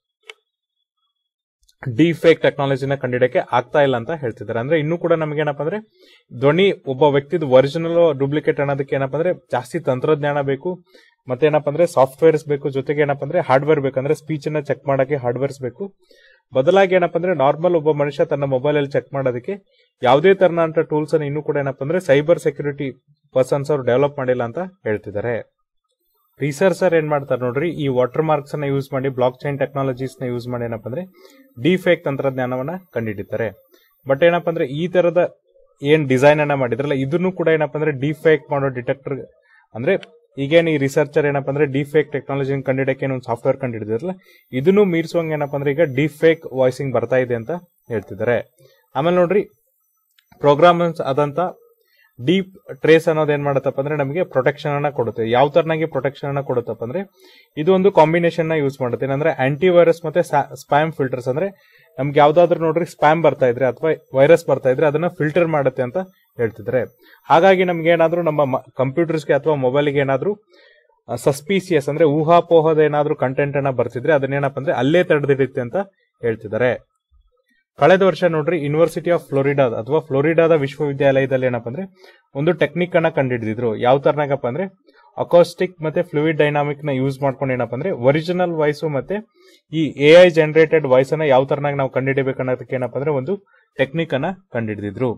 ಡಿಫೇಕ್ ಟೆಕ್ನಾಲಜಿನ ಕಂಡಿಡಕ್ಕೆ ಆಗ್ತಾ ಇಲ್ಲ ಅಂತ ಹೇಳ್ತಿದ್ದಾರೆ ಅಂದ್ರೆ ಇನ್ನೂ ಕೂಡ ನಮ್ಗೆ ಏನಪ್ಪಾ ಅಂದ್ರೆ ಧ್ವನಿ ಒಬ್ಬ ವ್ಯಕ್ತಿದು ಒರಿಜಿನಲ್ ಡೂಪ್ಲಿಕೇಟ್ ಅನ್ನೋದಕ್ಕೆ ಏನಪ್ಪಾ ಅಂದ್ರೆ ಜಾಸ್ತಿ ತಂತ್ರಜ್ಞಾನ ಬೇಕು ಮತ್ತೆ ಏನಪ್ಪಾ ಅಂದ್ರೆ ಸಾಫ್ಟ್ವೇರ್ಸ್ ಬೇಕು ಜೊತೆಗೆ ಏನಪ್ಪಾ ಅಂದ್ರೆ ಹಾರ್ಡ್ವೇರ್ ಬೇಕಂದ್ರೆ ಸ್ಪೀಚ್ ಅನ್ನ ಚೆಕ್ ಮಾಡಕ್ಕೆ ಹಾರ್ಡ್ವೇರ್ಸ್ ಬೇಕು ಬದಲಾಗಿ ಏನಪ್ಪಾ ಅಂದ್ರೆ ನಾರ್ಮಲ್ ಒಬ್ಬ ಮನುಷ್ಯ ತನ್ನ ಮೊಬೈಲ್ ಅಲ್ಲಿ ಚೆಕ್ ಮಾಡೋದಕ್ಕೆ ಯಾವುದೇ ತರನಂತ ಟೂಲ್ಸ್ ಅನ್ನು ಇನ್ನೂ ಕೂಡ ಏನಪ್ಪಾ ಅಂದ್ರೆ ಸೈಬರ್ ಸೆಕ್ಯೂರಿಟಿ ಪರ್ಸನ್ಸ್ ಅವರು ಡೆವಲಪ್ ಮಾಡಿಲ್ಲ ಅಂತ ಹೇಳ್ತಿದ್ದಾರೆ ರಿಸರ್ಚರ್ ಏನ್ ಮಾಡ್ತಾರೆ ನೋಡ್ರಿ ಈ ವಾಟರ್ ಮಾರ್ಕ್ಸ್ ಅನ್ನ ಯೂಸ್ ಮಾಡಿ ಬ್ಲಾಕ್ ಚೈನ್ ಟೆಕ್ನಾಲಜೀಸ್ ನ ಯೂಸ್ ಮಾಡಿ ಏನಪ್ಪಾ ಅಂದ್ರೆ ಡಿಫೇಕ್ ತಂತ್ರಜ್ಞಾನವನ್ನ ಕಂಡುಹಿಡಿತಾರೆ ಬಟ್ ಏನಪ್ಪಾ ಅಂದ್ರೆ ಈ ತರದ ಏನ್ ಡಿಸೈನ್ ಅನ್ನ ಮಾಡಿದ್ರಲ್ಲ ಇದನ್ನು ಕೂಡ ಏನಪ್ಪಾ ಅಂದ್ರೆ ಡಿಫೇಕ್ ಮಾಡೋ ಡಿಟೆಕ್ಟರ್ ಅಂದ್ರೆ ಈಗೇನ್ ಈ ರಿಸರ್ಚರ್ ಏನಪ್ಪಾ ಅಂದ್ರೆ ಡಿಫೇಕ್ ಟೆಕ್ನಾಲಜಿ ಕಂಡಿಡಕ್ಕೆ ಒಂದು ಸಾಫ್ಟ್ವೇರ್ ಕಂಡಿಡಿದಿರಲ್ಲ ಇದನ್ನು ಮೀರಿಸುವಂಗ ಏನಪ್ಪಾ ಅಂದ್ರೆ ಈಗ ಡಿಫೇಕ್ ವಾಯ್ಸಿಂಗ್ ಬರ್ತಾ ಇದೆ ಅಂತ ಹೇಳ್ತಿದ್ದಾರೆ ಆಮೇಲೆ ನೋಡ್ರಿ ಪ್ರೋಗ್ರಾಮ್ಸ್ ಆದಂತ ಡೀಪ್ ಟ್ರೇಸ್ ಅನ್ನೋದು ಏನ್ ಮಾಡತ್ತಪ್ಪ ಅಂದ್ರೆ ನಮಗೆ ಪ್ರೊಟೆಕ್ಷನ್ ಅನ್ನ ಕೊಡುತ್ತೆ ಯಾವ ತರನಾಗಿ ಪ್ರೊಟೆಕ್ಷನ್ ಅನ್ನ ಕೊಡುತ್ತಪ್ಪ ಅಂದ್ರೆ ಇದು ಒಂದು ಕಾಂಬಿನೇಷನ್ ನ ಯೂಸ್ ಮಾಡುತ್ತೆ ಏನಂದ್ರೆ ಆಂಟಿ ವೈರಸ್ ಮತ್ತೆ ಸ್ಪ್ಯಾಮ್ ಫಿಲ್ಟರ್ಸ್ ಅಂದ್ರೆ ನಮ್ಗೆ ಯಾವ್ದಾದ್ರು ನೋಡ್ರಿ ಸ್ಪ್ಯಾಮ್ ಬರ್ತಾ ಇದ್ರೆ ಅಥವಾ ವೈರಸ್ ಬರ್ತಾ ಇದ್ರೆ ಅದನ್ನ ಫಿಲ್ಟರ್ ಮಾಡುತ್ತೆ ಅಂತ ಹೇಳ್ತಿದ್ದಾರೆ ಹಾಗಾಗಿ ನಮ್ಗೆ ಏನಾದ್ರೂ ನಮ್ಮ ಕಂಪ್ಯೂಟರ್ಸ್ಗೆ ಅಥವಾ ಮೊಬೈಲ್ಗೆ ಏನಾದ್ರೂ ಸಸ್ಪೀಸಿಯಸ್ ಅಂದ್ರೆ ಊಹಾಪೋಹದ ಏನಾದ್ರೂ ಕಂಟೆಂಟ್ ಅನ್ನ ಬರ್ತಿದ್ರೆ ಅದನ್ನೇನಪ್ಪ ಅಂದ್ರೆ ಅಲ್ಲೇ ತಡೆದಿಡುತ್ತೆ ಅಂತ ಹೇಳ್ತಿದ್ದಾರೆ ಕಳೆದ ವರ್ಷ ನೋಡ್ರಿ ಯೂನಿವರ್ಸಿಟಿ ಆಫ್ ಫ್ಲೋರಿಡಾ ಅಥವಾ ಫ್ಲೋರಿಡಾದ ವಿಶ್ವವಿದ್ಯಾಲಯದಲ್ಲಿ ಏನಪ್ಪ ಅಂದ್ರೆ ಒಂದು ಟೆಕ್ನಿಕ್ ಅನ್ನ ಕಂಡುಹಿಡಿದಿದ್ರು ಯಾವ ತರನಾಗಪ್ಪ ಅಂದ್ರೆ ಅಕೋಸ್ಟಿಕ್ ಮತ್ತೆ ಫ್ಲೂಯಿಡ್ ಡೈನಾಮಿಕ್ ನ ಯೂಸ್ ಮಾಡ್ಕೊಂಡು ಏನಪ್ಪ ಅಂದ್ರೆ ಒರಿಜಿನಲ್ ವಾಯ್ಸ್ ಮತ್ತೆ ಈ ಎ ಐ ಜನರೇಟೆಡ್ ವಾಯ್ಸ್ ಅನ್ನ ಯಾವ ತರನಾಗಿ ನಾವು ಕಂಡುಹಿಡಿಬೇಕು ಅನ್ನೋದಕ್ಕೆ ಏನಪ್ಪ ಅಂದ್ರೆ ಒಂದು ಟೆಕ್ನಿಕ್ ಅನ್ನ ಕಂಡುಹಿಡಿದಿದ್ರು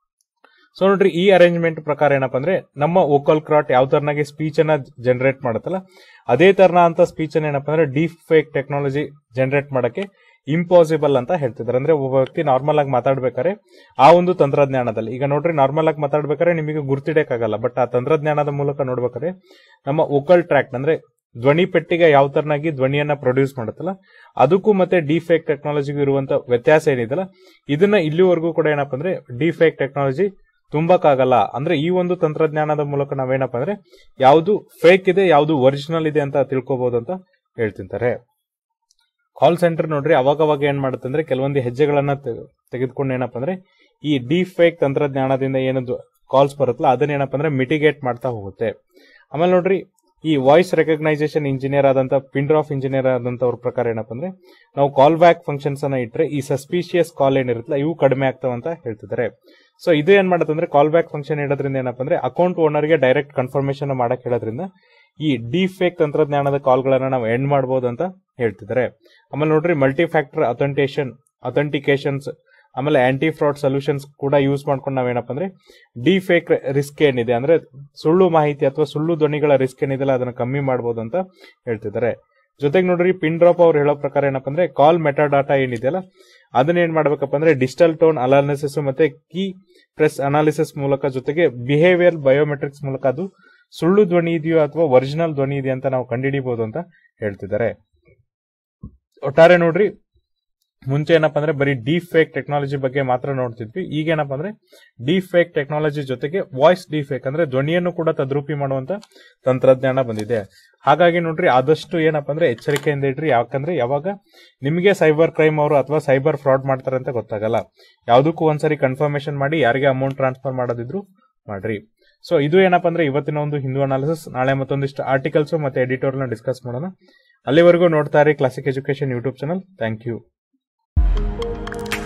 ಸೊ ನೋಡ್ರಿ ಈ ಅರೇಂಜ್ಮೆಂಟ್ ಪ್ರಕಾರ ಏನಪ್ಪ ಅಂದ್ರೆ ನಮ್ಮ ವೋಕಲ್ ಕ್ರಾಟ್ ಯಾವ ತರನಾಗಿ ಸ್ಪೀಚ್ ಅನ್ನ ಜನರೇಟ್ ಮಾಡುತ್ತಲ್ಲ ಅದೇ ತರನ ಅಂತ ಸ್ಪೀಚ್ ಅನ್ನ ಏನಪ್ಪ ಅಂದ್ರೆ ಡೀಪ್ ಫೇಕ್ ಟೆಕ್ನಾಲಜಿ ಜನರೇಟ್ ಮಾಡಕ್ಕೆ ಇಂಪಾಸಿಬಲ್ ಅಂತ ಹೇಳ್ತಿದ್ದಾರೆ ಅಂದ್ರೆ ಒಬ್ಬ ವ್ಯಕ್ತಿ ನಾರ್ಮಲ್ ಆಗಿ ಮಾತಾಡ್ಬೇಕಾದ್ರೆ ಆ ಒಂದು ತಂತ್ರಜ್ಞಾನದಲ್ಲಿ ಈಗ ನೋಡ್ರಿ ನಾರ್ಮಲ್ ಆಗಿ ಮಾತಾಡ್ಬೇಕಾದ್ರೆ ನಿಮಗೆ ಗುರ್ತಿಡಕ್ಕಾಗಲ್ಲ ಬಟ್ ಆ ತಂತ್ರಜ್ಞಾನದ ಮೂಲಕ ನೋಡ್ಬೇಕಾದ್ರೆ ನಮ್ಮ ವೋಕಲ್ ಟ್ರ್ಯಾಕ್ಟ್ ಅಂದ್ರೆ ಧ್ವನಿ ಪೆಟ್ಟಿಗೆ ಯಾವ ತರನಾಗಿ ಧ್ವನಿಯನ್ನ ಪ್ರೊಡ್ಯೂಸ್ ಮಾಡುತ್ತಲ್ಲ ಅದಕ್ಕೂ ಮತ್ತೆ ಡಿಫೇಕ್ ಟೆಕ್ನಾಲಜಿಗೂ ಇರುವಂತ ವ್ಯತ್ಯಾಸ ಏನಿದೆಲ್ಲ ಇದನ್ನ ಇಲ್ಲಿವರೆಗೂ ಕೂಡ ಏನಪ್ಪ ಅಂದ್ರೆ ಡಿಫೇಕ್ ಟೆಕ್ನಾಲಜಿ ತುಂಬಕ್ಕಾಗಲ್ಲ ಅಂದ್ರೆ ಈ ಒಂದು ತಂತ್ರಜ್ಞಾನದ ಮೂಲಕ ನಾವೇನಪ್ಪ ಅಂದ್ರೆ ಯಾವುದು ಫೇಕ್ ಇದೆ ಯಾವುದು ಒರಿಜಿನಲ್ ಇದೆ ಅಂತ ತಿಳ್ಕೊಬಹುದು ಅಂತ ಹೇಳ್ತಿರ್ತಾರೆ ಕಾಲ್ ಸೆಂಟರ್ ನೋಡ್ರಿ ಅವಾಗ ಅವಾಗ ಏನ್ ಮಾಡುತ್ತೆ ಅಂದ್ರೆ ಕೆಲವೊಂದು ಹೆಜ್ಜೆಗಳನ್ನ ತೆಗೆದುಕೊಂಡು ಏನಪ್ಪ ಅಂದ್ರೆ ಈ ಡೀಪ್ ಫೇಕ್ ತಂತ್ರಜ್ಞಾನದಿಂದ ಏನದು ಕಾಲ್ಸ್ ಬರುತ್ತಲ್ಲ ಅದನ್ನ ಏನಪ್ಪ ಅಂದ್ರೆ ಮಿಟಿಗೇಟ್ ಮಾಡ್ತಾ ಹೋಗುತ್ತೆ ಆಮೇಲೆ ನೋಡ್ರಿ ಈ ವಾಯ್ಸ್ ರೆಕಗ್ನೈಸೇಷನ್ ಇಂಜಿನಿಯರ್ ಆದಂತ ಪಿಂಡರ್ ಆಫ್ ಇಂಜಿನಿಯರ್ ಆದಂತವ್ರ ಪ್ರಕಾರ ಏನಪ್ಪ ಅಂದ್ರೆ ನಾವು ಕಾಲ್ ಬ್ಯಾಕ್ ಫಂಕ್ಷನ್ಸ್ ಅನ್ನ ಇಟ್ರೆ ಈ ಸಸ್ಪಿಷಿಯಸ್ ಕಾಲ್ ಏನಿರುತ್ತಲ್ಲ ಇವು ಕಡಿಮೆ ಆಗ್ತಾವ ಅಂತ ಹೇಳ್ತಿದ್ದಾರೆ ಸೊ ಇದು ಏನ್ ಮಾಡುತ್ತೆ ಅಂದ್ರೆ ಕಾಲ್ ಬ್ಯಾಕ್ ಫಂಕ್ಷನ್ ಇಡೋದ್ರಿಂದ ಏನಪ್ಪ ಅಂದ್ರೆ ಅಕೌಂಟ್ ಓನರ್ಗೆ ಡೈರೆಕ್ಟ್ ಕನ್ಫರ್ಮೇಶನ್ ಮಾಡಕ್ ಹೇಳೋದ್ರಿಂದ ಈ ಡಿಫೇಕ್ ತಂತ್ರಜ್ಞಾನದ ಕಾಲ್ಗಳನ್ನ ನಾವು ಎಂಡ್ ಮಾಡಬಹುದು ಅಂತ ಹೇಳ್ತಿದ್ದಾರೆ ಆಮೇಲೆ ನೋಡ್ರಿ ಮಲ್ಟಿ ಫ್ಯಾಕ್ಟರ್ ಅಥೆಂಟೇಷನ್ ಅಥೆಂಟಿಕೇಶನ್ಸ್ ಆಮೇಲೆ ಆಂಟಿ ಫ್ರಾಡ್ ಸೊಲ್ಯೂಷನ್ಸ್ ಕೂಡ ಯೂಸ್ ಮಾಡ್ಕೊಂಡು ನಾವೇನಪ್ಪ ಅಂದ್ರೆ ಡಿಫೇಕ್ ರಿಸ್ಕ್ ಏನಿದೆ ಅಂದ್ರೆ ಸುಳ್ಳು ಮಾಹಿತಿ ಅಥವಾ ಸುಳ್ಳು ಧ್ವನಿಗಳ ರಿಸ್ಕ್ ಏನಿದೆಲ್ಲ ಅದನ್ನ ಕಮ್ಮಿ ಮಾಡಬಹುದು ಅಂತ ಹೇಳ್ತಿದ್ದಾರೆ ಜೊತೆಗೆ ನೋಡ್ರಿ ಪಿನ್ ಡ್ರಾಪ್ ಅವ್ರು ಹೇಳೋ ಪ್ರಕಾರ ಏನಪ್ಪ ಅಂದ್ರೆ ಕಾಲ್ ಮೆಟಾ ಡಾಟಾ ಏನಿದೆಯಲ್ಲ ಅದನ್ನ ಏನ್ ಮಾಡ್ಬೇಕಪ್ಪ ಅಂದ್ರೆ ಡಿಜಿಟಲ್ ಟೋನ್ ಅನಾಲಿಸಿಸ್ ಮತ್ತೆ ಕೀ ಪ್ರೆಸ್ ಅನಾಲಿಸಿಸ್ ಮೂಲಕ ಜೊತೆಗೆ ಬಿಹೇವಿಯರ್ ಬಯೋಮೆಟ್ರಿಕ್ಸ್ ಮೂಲಕ ಅದು ಸುಳ್ಳು ಧ್ವನಿ ಇದೆಯೋ ಅಥವಾ ಒರಿಜಿನಲ್ ಧ್ವನಿ ಇದೆಯಾ ಅಂತ ನಾವು ಕಂಡುಹಿಡಿಬಹುದು ಅಂತ ಹೇಳ್ತಿದ್ದಾರೆ ಒಟ್ಟಾರೆ ನೋಡ್ರಿ ಮುಂಚೆ ಏನಪ್ಪಾ ಅಂದ್ರೆ ಬರೀ ಡೀಪ್ ಫೇಕ್ ಟೆಕ್ನಾಲಜಿ ಬಗ್ಗೆ ಮಾತ್ರ ನೋಡ್ತಿದ್ವಿ ಈಗ ಏನಪ್ಪಾ ಅಂದ್ರೆ ಡೀಪ್ ಫೇಕ್ ಟೆಕ್ನಾಲಜಿ ಜೊತೆಗೆ ವಾಯ್ಸ್ ಡೀಪ್ ಫೇಕ್ ಅಂದ್ರೆ ಧ್ವನಿಯನ್ನು ಕೂಡ ತದ್ರೂಪಿ ಮಾಡುವಂತ ತಂತ್ರಜ್ಞಾನ ಬಂದಿದೆ ಹಾಗಾಗಿ ನೋಡ್ರಿ ಆದಷ್ಟು ಏನಪ್ಪಾ ಅಂದ್ರೆ ಎಚ್ಚರಿಕೆಯಿಂದ ಇಡ್ರಿ ಯಾಕಂದ್ರೆ ಯಾವಾಗ ನಿಮಗೆ ಸೈಬರ್ ಕ್ರೈಮ್ ಅವರು ಅಥವಾ ಸೈಬರ್ ಫ್ರಾಡ್ ಮಾಡ್ತಾರೆ ಅಂತ ಗೊತ್ತಾಗಲ್ಲ ಯಾವುದಕ್ಕೂ ಒಂದ್ಸರಿ ಕನ್ಫರ್ಮೇಶನ್ ಮಾಡಿ ಯಾರಿಗೆ ಅಮೌಂಟ್ ಟ್ರಾನ್ಸ್ಫರ್ ಮಾಡೋದಿದ್ರು ಮಾಡ್ರಿ ಸೊ ಇದು ಏನಪ್ಪಾ ಅಂದ್ರೆ ಇವತ್ತಿನ ಒಂದು ಹಿಂದೂ ಅನಾಲಿಸಿಸ್ ನಾಳೆ ಮತ್ತೊಂದಿಷ್ಟು ಆರ್ಟಿಕಲ್ಸ್ ಮತ್ತೆ ಎಡಿಟೋರ್ನ ಡಿಸ್ಕಸ್ ಮಾಡೋಣ ಅಲ್ಲಿವರೆಗೂ ನೋಡ್ತಾ ಇರಿ classic education YouTube channel thank you